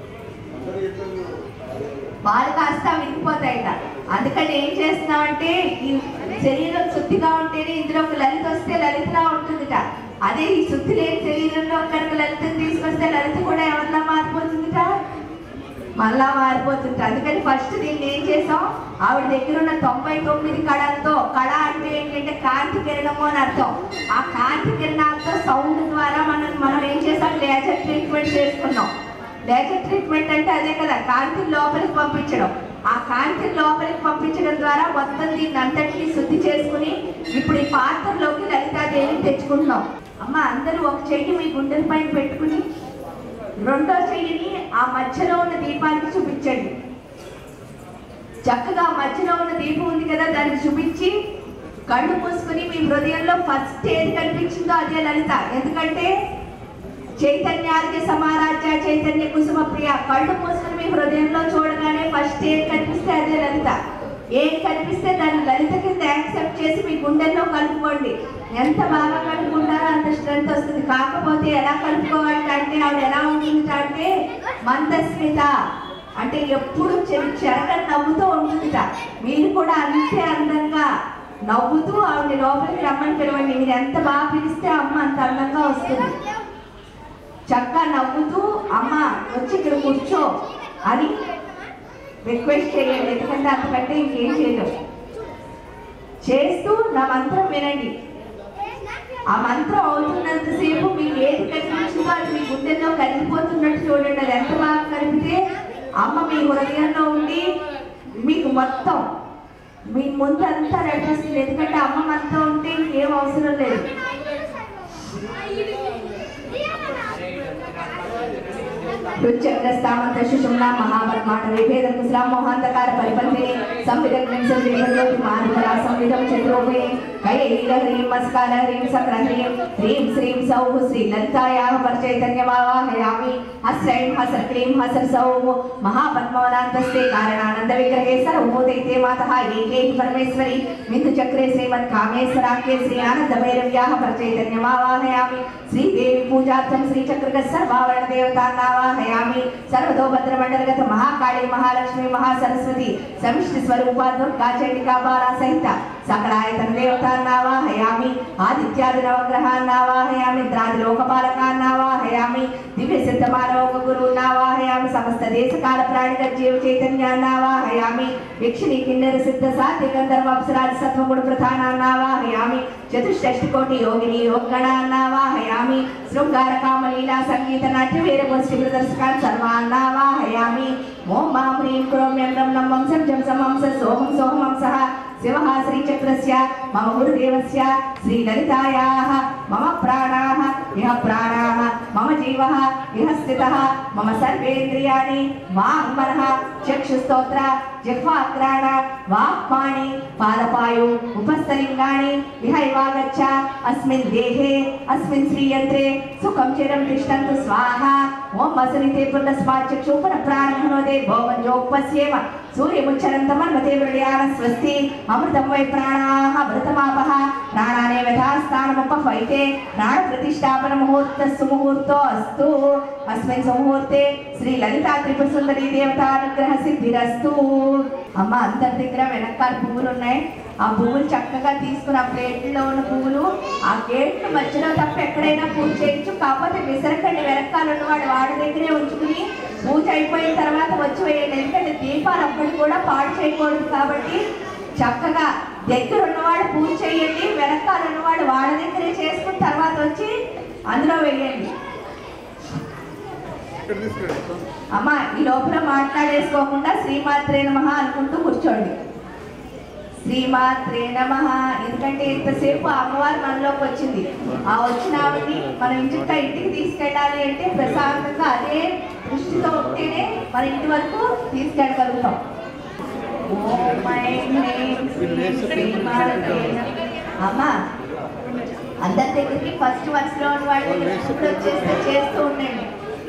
పాలు కాస్త విరిగిపోతాయిట అందుకని ఏం చేస్తున్నామంటే ఈ శరీరం శుద్ధిగా ఉంటేనే ఇందులో ఒక లలిత వస్తే లలితలా ఉంటుందిట అదే ఈ శుద్ధి లేని శరీరంలో కనుక లలితని తీసుకొస్తే లలిత కూడా ఎవరిలా మారిపోతుందిట మళ్ళా మారిపోతుంది అందుకని ఫస్ట్ దీన్ని ఏం చేసాం ఆవిడ దగ్గర ఉన్న తొంభై తొమ్మిది కళలతో కళ అంటే ఏంటంటే కాంతి కిరణము అని అర్థం ఆ కాంతి కిరణాలతో సౌండ్ ద్వారా మనం మనం ఏం చేసాం లేజర్ ట్రీట్మెంట్ చేసుకున్నాం లేజర్ ట్రీట్మెంట్ అంటే అదే కదా కాంతిని లోపలికి పంపించడం ఆ కాంతిని లోపలికి పంపించడం ద్వారా మొత్తం దీన్ని అంతటినీ శుద్ధి చేసుకుని ఇప్పుడు ఈ పాత్రలోకి లలితాదేవిని తెచ్చుకుంటున్నాం అమ్మ అందరూ ఒక చెయ్యి మీ గుండెల పైన పెట్టుకుని రెండో చెయ్యిని ఆ మధ్యలో ఉన్న దీపానికి చూపించండి చక్కగా ఆ మధ్యలో ఉన్న దీపం ఉంది కదా దానికి చూపించి కళ్ళు మూసుకుని మీ హృదయంలో ఫస్ట్ ఏది కనిపించిందో అదే లలిత ఎందుకంటే చైతన్యానికి సమారాధ్య చైతన్య కుసుమ ప్రియ కళ్ళు మూసుకుని మీ హృదయంలో చూడగానే ఫస్ట్ ఏది కనిపిస్తే అదే లలిత ఏం కనిపిస్తే దాన్ని లలిత కింద యాక్సెప్ట్ చేసి మీ గుండెల్లో కలుపుకోండి ఎంత బాగా కలుపుకుంటారో అంత స్ట్రెంత్ వస్తుంది కాకపోతే ఎలా కలుపుకోవాలి అంటే ఆవిడ ఎలా ఉంటుంది అంటే మందస్మిత అంటే ఎప్పుడు చె- చెరగని నవ్వుతూ ఉంటుందిట మీరు కూడా అంతే అందంగా నవ్వుతూ ఆవిడ లోపలికి రమ్మని పిలవండి మీరు ఎంత బాగా పిలిస్తే అమ్మ అంత అందంగా వస్తుంది చక్కగా నవ్వుతూ అమ్మ వచ్చి ఇక్కడ కూర్చో అని రిక్వెస్ట్ చేయండి ఎందుకంటే అంతకంటే ఇంకేం చేయలేం చేస్తూ నా మంత్రం వినండి ఆ మంత్రం అవుతున్నంతసేపు మీకు ఏది కనిపించిందో అది మీ గుండెల్లో కరిగిపోతున్నట్టు చూడండి అది ఎంత బాగా కలిపితే అమ్మ మీ హృదయంలో ఉండి మీకు మొత్తం మీ ముందు అంతా నడిపిస్తుంది ఎందుకంటే అమ్మ మనతో ఉంటే ఇంకేం అవసరం లేదు రుచక్రస్తామంత శుశుమ్నా మహాపద్మాట విభేదం కుశలా మోహాంతకార పరిపంతే సంవిదగ్నం సంవిదగ్లోకి మారుతరా సంవిదం చంద్రోపే కైలీల హ్రీం మస్కార హ్రీం సక్ర హ్రీం హ్రీం శ్రీం సౌః శ్రీ లలితాయాः పరిచైతన్యమావాహయామి హస్రైం హసర క్లీం హసర సౌః మహాపద్మవనాంతస్తే కారణానంద విగ్రహే సర్వభూతైతే మాతః ఏకే పరమేశ్వరి బిందు చక్రే శ్రీమద్ కామేశ్వరాఖ్యే శ్రీ ఆనంద భైరవ్యాः పరిచైతన్యమావాహయామి శ్రీదేవి పూజార్థం శ్రీచక్రగ సర్వావరణ దేవతాన్నావాహయామి సర్వతో భద్రమండలగత మహాకాళి మహాలక్ష్మి మహాసరస్వతి సమిష్టి స్వరూపా దుర్గా చండికా బాలా సహిత సకలాయతన దేవతాన్నావాహయామి ఆదిత్యాది నవగ్రహాన్నావాహయామి ఇంద్రాది లోకపాలకాన్నావాహయామి దివ్య సిద్ధమానవ గురువున్నావాహయామి సమస్త దేశకాల ప్రాణిక జీవ చైతన్యాన్నావాహయామి యక్షిణి కిన్నెర సిద్ధ సాధ్య గంధర్వ అప్సరాది సత్వగుణ ప్రధానాన్నావాహయామి చతుష్షష్టి కోటి యోగిని యోగణాన్నావాహయామి శృంగార కామలీలా సంగీత నాట్య వీరగోష్ఠి ప్రదర్శకాన్ సర్వాన్నావాహయామి ఓం మాం హ్రీం క్రోం ఎం రం నం వంశం జం సమంస సోహం సోహమంసః శివः శ్రీచక్రस्य మమ గురుదేవस्य శ్రీలలితాయాः మమ ప్రాణాः ఇహ ప్రాణాः మమ జీవः ఇహ స్థితः మమ సర్వేంద్రియాణి వాङ्मनः చక్షుస్తోత్ర జిహ్వాగ్రాణ వాక్పాణి పాదపాయు ఉపస్థలింగాణి ఇహైవాగచ్చ అస్మిన్ దేహే అస్మిన్ శ్రీయంత్రే సుఖం చిరం తిష్టంతు స్వాహ ఓం వసరితే పునస్మాత్ చక్షుపన ప్రాణహనోదే భోగంజోపస్యేమ సూర్యముచ్చరంతమన్మతే వృడియాన స్వస్తి అమృతం వై ప్రాణాః అమృతమాపః ప్రాణానే వ్యథాస్థానముపహైతే ప్రాణ ప్రతిష్టాపన ముహూర్త సుముహూర్తో అస్తు అస్మిన్ సుముహూర్తే శ్రీ లలితా త్రిపుర సుందరి దేవతానుగ్రహ సిద్ధిరస్తు అమ్మ అందరి దగ్గర వెనకాల పువ్వులు ఉన్నాయి ఆ పువ్వులు చక్కగా తీసుకుని ఆ ప్లేట్లో ఉన్న పువ్వులు ఆ గేట్ మధ్యలో తప్ప ఎక్కడైనా పూజ చేయొచ్చు కాకపోతే విసరకండి వెనకాల ఉన్నవాడు వాడి దగ్గరే ఉంచుకుని పూజ అయిపోయిన తర్వాత వచ్చి వేయండి ఎందుకంటే దీపాలు అప్పటికి కూడా పాడు చేయకూడదు కాబట్టి చక్కగా దగ్గర ఉన్నవాడు పూజ చేయండి వెనకాల ఉన్నవాడు వాళ్ళ దగ్గరే చేసుకుని తర్వాత వచ్చి అందులో వేయండి అమ్మ ఈ లోపల మాట్లాడేసుకోకుండా శ్రీమాత్రే నమః అనుకుంటూ కూర్చోండి శ్రీమాత్రే నమ ఎందుకంటే ఇంతసేపు ఆ అమ్మవారు మనలోకి వచ్చింది ఆ వచ్చిన ఆవిడని మనం ఇంటికి ఇంటికి తీసుకెళ్ళాలి అంటే ప్రశాంతంగా అదే దృష్టితో ఉంటేనే మన ఇంటి వరకు తీసుకెళ్ళగలుగుతాం ఓం ఐం హ్రీం శ్రీం శ్రీమాత్రే నమః. అమ్మ అందరి దగ్గరికి ఫస్ట్ వరుసలో ఉన్న వాళ్ళ దగ్గరికి ఇప్పుడు వచ్చేస్తే చేస్తూ ఉండండి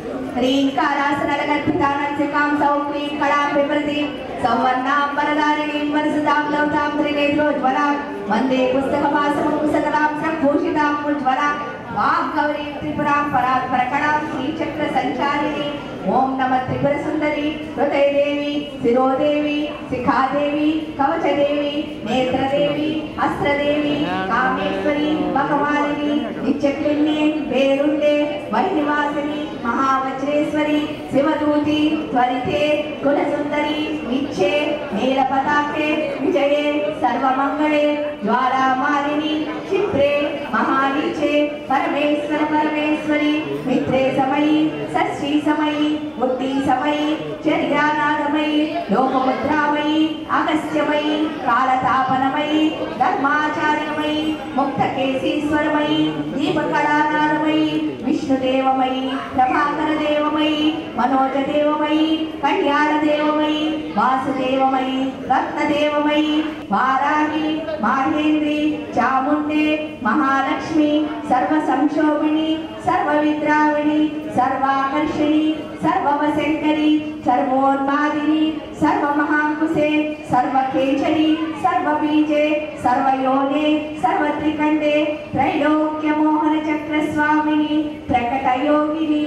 హ్రీంకారాసనలగర్భితానంసికాం సౌక్రీం కళాం విమృతిం సౌవర్ణాం వరదారిణీం వరసుతాం లౌతాం త్రినేత్రోజ్వలాం వందే పుస్తకవాసమం సకలాం సంభూషితాం ఉజ్వలాం వాం గౌరీం త్రిపురాం పరాత్ పరకణాం శ్రీచక్ర సంచారిణి ఓం నమ త్రిపుర సుందరి హృదయదేవి శిరోదేవి శిఖాదేవి కవచదేవి నేత్రదేవి అస్త్రదేవి కామేశ్వరి భగవానిని నిత్యక్లిన్నే పేరుండే వైనివాసిని మహావజ్రేశ్వరి శివదూతి త్వరితే కులసుందరి నిచ్చే నీల పతాకే విజయే సర్వమంగళే జ్వాలామాలిని క్షిప్రే మహానిచ్చే పరమేశ్వర పరమేశ్వరి మిత్రే సమయి షష్ఠీ సమయి ముట్టి సమయి చర్యానాథమయి లోకముద్రామయి అగస్త్యమయి కాలతాపనమయి ధర్మాచార్యమయి ముక్తకేశీశ్వరమయి దీపకళానాథమయి విష్ణుదేవమయి ప్రభాకర దేవమయి మనోజ దేవమయి కళ్యాణ దేవమయి వాసుదేవమయి రత్నదేవమయి వారాహి మాహేంద్రి చాముండే మహాలక్ష్మి సర్వ సంక్షోభిణి సర్వ విద్రావిణి సర్వాకర్షిణి సర్వవశంకరి సర్వోన్మాదిని సర్వమహాంకుశే సర్వకేచరి సర్వబీజే సర్వయోనే సర్వత్రికండే త్రైలోక్యమోహన చక్ర స్వామిని ప్రకటయోగిని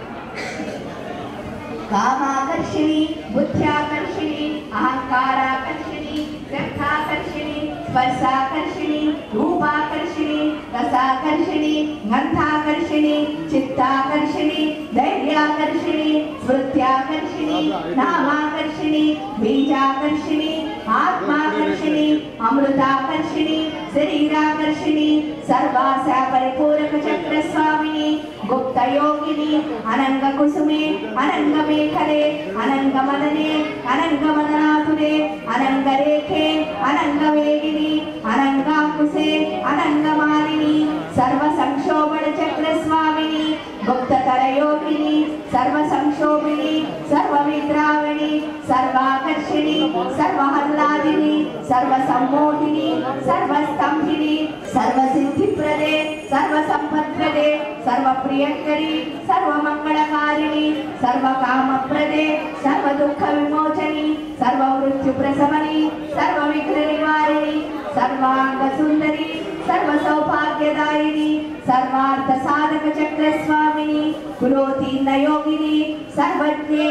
కామాకర్షిణి బుద్ధ్యాకర్షిణి అహంకారాకర్షిణి గ్రంథాకర్షిణి స్పర్శాకర్షిణి రూపాకర్షిణి రసాకర్షిణి గంధాకర్షిణి చిత్తాకర్షిణి ధైర్యాకర్షిణి స్మృత్యాకర్షిణి నామాకర్షిణి బీజాకర్షిణి ఆత్మాకర్షిణి అమృతాకర్షిణి శరీరాకర్షిణి సర్వాశ పరిపూరక చక్ర స్వామిని గుప్త యోగిని అనంగ కుసుమే అనంగ మేఖలే అనంగ మదనే అనంగ మదనాథుడే అనంగ రేఖే అనంగ వేగిని అనంగాకుశే అనంగ మాలిని సర్వ సంక్షోభణ చక్ర స్వామిని గుప్తతర యోగిని సర్వ సంక్షోభిని సర్వ విద్రావిణి సర్వాకర్షిణి సర్వహల్లాదిని సర్వ సమ్మోహిని సర్వస్తంభిని సర్వ సిద్ధిప్రదే సర్వ సంపత్ప్రదే సర్వ ప్రియంకరి సర్వ మంగళకారిణి సర్వ కామప్రదే సర్వ దుఃఖ విమోచని సర్వ మృత్యు ప్రసమని సర్వ విఘ్న నివారిణి సర్వాంగ సుందరి సర్వ సౌభాగ్యదాయిని సర్వార్థ సాధక చక్ర స్వామిని కులోతీర్ణ యోగిని సర్వజ్ఞే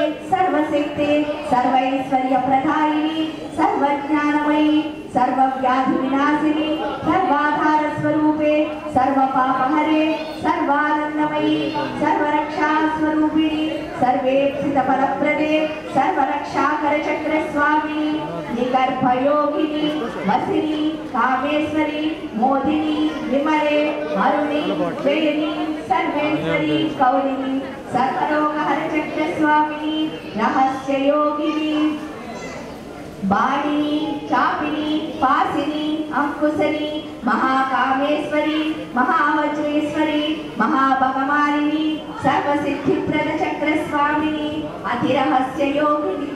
సర్వశక్తే సర్వైశ్వర్య ప్రధాయిని సర్వజ్ఞానమయి సర్వ వ్యాధి వినాశ సర్వ పాపహరే సర్వానందమయీ సర్వరక్షా స్వరూపిణి సర్వేప్సిత ఫలప్రదే సర్వరక్షాకర చక్ర స్వామిని నిగర్భయోగిని వసిని కామేశ్వరి మోదిని విమలే అరుణి జయని సర్వేశ్వరి కౌలిని సర్వలోకహర చక్ర స్వామిని రహస్యయోగిని బాణిని చాపిని పాసిని అంకుశని మహాకామేశ్వరి మహావజ్రేశ్వరి మహాభగవానిని సర్వసిద్ధిప్రద చక్ర స్వామిని అతిరహస్య యోగిని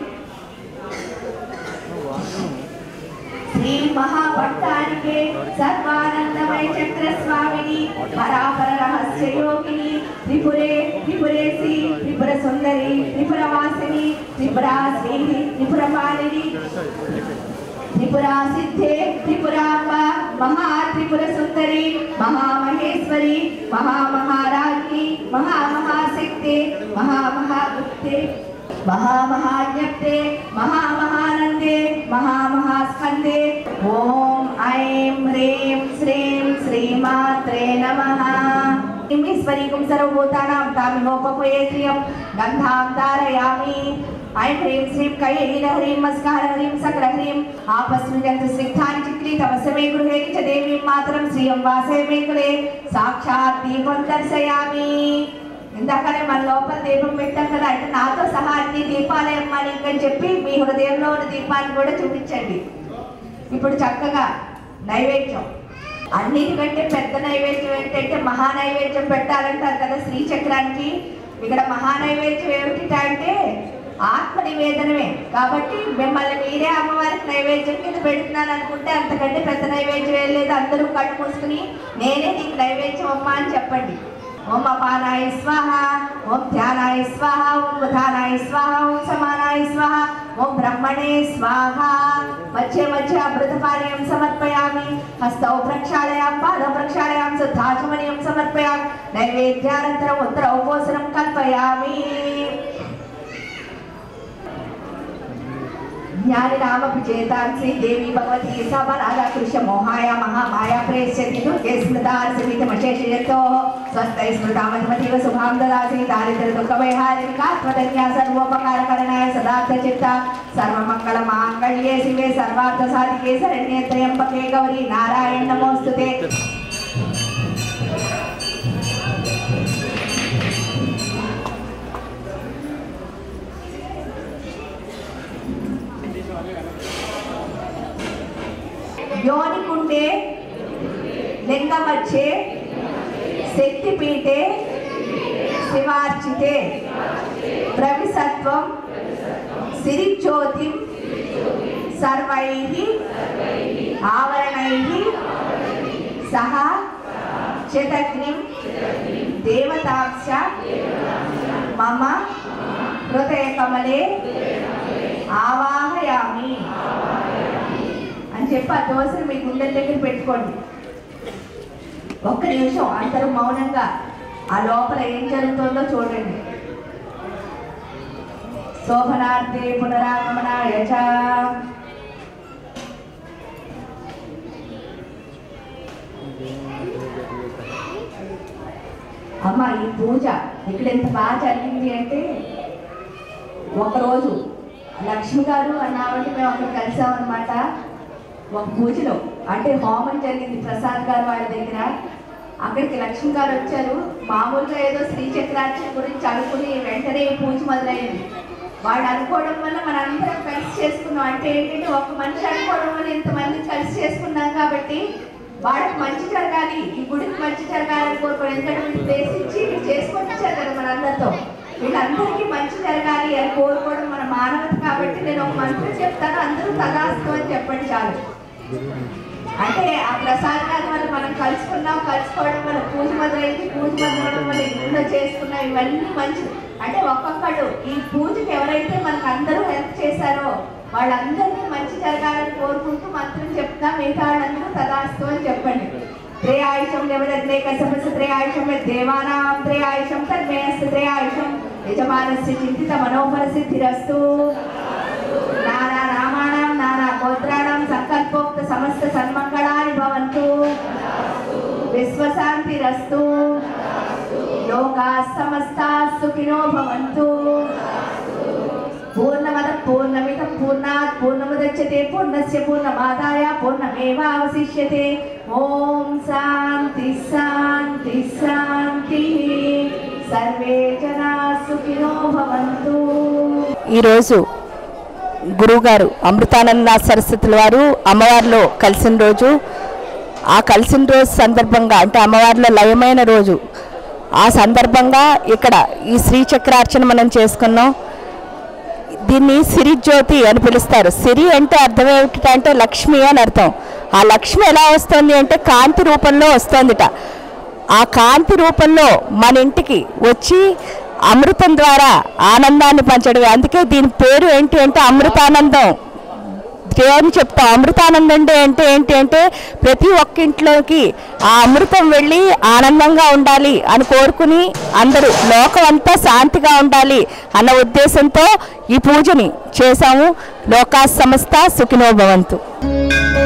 శ్రీ మహాభట్టానికే సర్వానందమయ చక్ర స్వామిని పరాపర రహస్య యోగిని త్రిపురే త్రిపురేసి త్రిపుర సుందరి త్రిపుర వాసిని త్రిపురా శ్రీ త్రిపుర పాలిని త్రిపురా సిద్ధే త్రిపురాంబ మహా త్రిపుర సుందరి మహామహేశ్వరి మహామహారాజ్ఞి మహామహాశక్తి మహామహాగుప్తే మహామహాజ్ఞప్తే మహామహానందే మహామహాస్కందే ఓం ఐం హ్రీం శ్రీం శ్రీమాత్రే నమః ఈశ్వరీకం సర్వభూతానాం తామిహోపయే శ్రియం గంధాం ధారయామి ఐం హ్రీం శ్రీం కయేన హ్రీం మస్కార హ్రీం సకల హ్రీం ఆపస్మిజంతు స్నిగ్ధాని చిక్రీ తమసమే గృహే చ దేవీం మాతరం శ్రియం వాసే మేకులే సాక్షాత్ దీపం దర్శయామి ఇందాకనే మన లోపల దీపం పెట్టాం కదా అంటే నాతో సహా అన్ని దీపాలే అమ్మా నీకని చెప్పి మీ హృదయంలో ఉన్న దీపాన్ని కూడా చూపించండి ఇప్పుడు చక్కగా నైవేద్యం అన్నిటికంటే పెద్ద నైవేద్యం ఏంటంటే మహా నైవేద్యం పెట్టాలంటారు కదా శ్రీచక్రానికి ఇక్కడ మహా నైవేద్యం ఏమిటి అంటే ఆత్మ నివేదనమే కాబట్టి మిమ్మల్ని మీరే అమ్మవారికి నైవేద్యం కింద పెడుతున్నాను అనుకుంటే అంతకంటే పెద్ద నైవేద్యం ఏం లేదు అందరూ కళ్ళు మూసుకుని నేనే నీకు నైవేద్యం అమ్మా అని చెప్పండి ఓం అపానాయ స్వాహ ఓం ధ్యానాయ స్వాహ ఓం ఉదానాయ స్వాహ ఓం సమానాయ స్వాహ ఓం బ్రహ్మణే స్వాహ మధ్య మధ్య అమృతపానీయం సమర్పయామి హస్తౌ ప్రక్షాళయాం పాదౌ ప్రక్షాళయాం శుద్ధాచమనీయం సమర్పయామి నైవేద్యానంతరం ఉత్తర ఉపోసనం కల్పయామి జ్ఞానినామపి చేతాంసి దేవి భగవతి సబలాకృష్య మోహాయ మహామాయా ప్రేష్యతి దుర్గే స్మృతార్సిమితమశేషయతో స్వస్థై స్మృతామతిమతీవ శుభాం దదాసి దారిద్ర దుఃఖ వైహారికాత్మధన్యా సర్వోపకారకరణాయ సదార్థ చిత్త సర్వమంగళ మాంగళ్యే శివే సర్వార్థ సాధికే శరణ్యే త్రయంబకే గౌరీ నారాయణ నమోస్తుతే యోనికుండే లింగమచ్చే శక్తిపీఠే శివార్చితే ప్రవిసత్వం సిరిజ్యోతిం సర్వై ఆవరణై సహ శతగ్నిం దేవతాక్ష మమ హృదయ కమలే ఆవాహయామి అని చెప్పి ఆ దోశను మీ గుండెల దగ్గర పెట్టుకోండి ఒక్క నిమిషం అందరూ మౌనంగా ఆ లోపల ఏం జరుగుతుందో చూడండి శోభనార్థే పునరాగమనాయ చ. అమ్మ ఈ పూజ ఇక్కడ ఎంత బాగా జరిగింది అంటే ఒకరోజు లక్ష్మి గారు అన్న ఆవిడ మేము అక్కడ కలిసామన్నమాట ఒక పూజలో అంటే హోమం జరిగింది ప్రసాద్ గారు వాళ్ళ దగ్గర అక్కడికి లక్ష్మి గారు వచ్చారు మామూలుగా ఏదో శ్రీచక్రార్చన గురించి అనుకుని వెంటనే ఈ పూజ మొదలైంది వాడు అనుకోవడం వల్ల మన అందరం కలిసి చేసుకున్నాం అంటే ఏంటంటే ఒక మనిషి అనుకోవడం వల్ల ఇంతమంది కలిసి చేసుకున్నాం కాబట్టి వాళ్ళకి మంచి జరగాలి ఈ గుడికి మంచి జరగాలని కోరుకోవడం ఎందుకంటే వీళ్ళు దేశించి వీళ్ళు చేసుకొని వచ్చారు కదా మనందరితో వీళ్ళందరికీ మంచి జరగాలి అని కోరుకోవడం మన మానవత కాబట్టి నేను ఒక మంత్రం చెప్తాను అందరూ తదాస్తు అని చెప్పండి చాలు అంటే ఆ ప్రసాదాల వల్ల మనం కలుసుకున్నాం కలుసుకోవడం వల్ల పూజ మొదలైంది పూజ మొదలవడం వల్ల ఇంట్లో చేసుకున్నాం ఇవన్నీ మంచిది అంటే ఒక్కొక్కడు ఈ పూజకి ఎవరైతే మనకు అందరూ హెల్ప్ చేశారో వాళ్ళందరినీ మంచి జరగాలని కోరుకుంటూ మంత్రం చెప్తా మిగతా వాళ్ళందరూ తదాస్తు అని చెప్పండి త్రయాయుషం ఎవరగ్నే కసపస త్రయాయుషం దేవానాం త్రయాయుషం తన్మేయస్త త్రయాయుషం యజమానస్య చింతిత మనోహర సిద్ధిరస్తు నానా నామాణం నానా గోత్రాణం సంకల్పోక్త సమస్త సన్మంగళాని భవంతు విశ్వశాంతి తథాస్తు లోకా సమస్తా సుఖినో భవంతు పూర్ణమద పూర్ణమిదం పూర్ణాత్ పూర్ణముదచ్యతే పూర్ణస్య పూర్ణమాదాయ పూర్ణమేవావశిష్యతే ఓం శాంతి శాంతి శాంతి సర్వే జనా సుఖినో భవంతు ఈరోజు గురువుగారు అమృతానంద సరస్వతుల వారు అమ్మవారిలో కలిసిన రోజు ఆ కలిసిన రోజు సందర్భంగా అంటే అమ్మవారిలో లయమైన రోజు ఆ సందర్భంగా ఇక్కడ ఈ శ్రీచక్రార్చన మనం చేసుకున్నాం దీన్ని సిరి జ్యోతి అని పిలుస్తారు సిరి అంటే అర్థం ఏమిటంటే లక్ష్మి అని అర్థం ఆ లక్ష్మి ఎలా వస్తుంది అంటే కాంతి రూపంలో వస్తుందిట ఆ కాంతి రూపంలో మన ఇంటికి వచ్చి అమృతం ద్వారా ఆనందాన్ని పంచడం అందుకే దీని పేరు ఏంటి అంటే అమృతానందం దేవుని చెప్తాం అమృతానందం అంటే అంటే ఏంటి అంటే ప్రతి ఒక్క ఇంట్లోకి ఆ అమృతం వెళ్ళి ఆనందంగా ఉండాలి అని కోరుకుని అందరూ లోకం అంతా శాంతిగా ఉండాలి అన్న ఉద్దేశంతో ఈ పూజని చేశాము లోకా సంస్థ సుఖినో భవంతు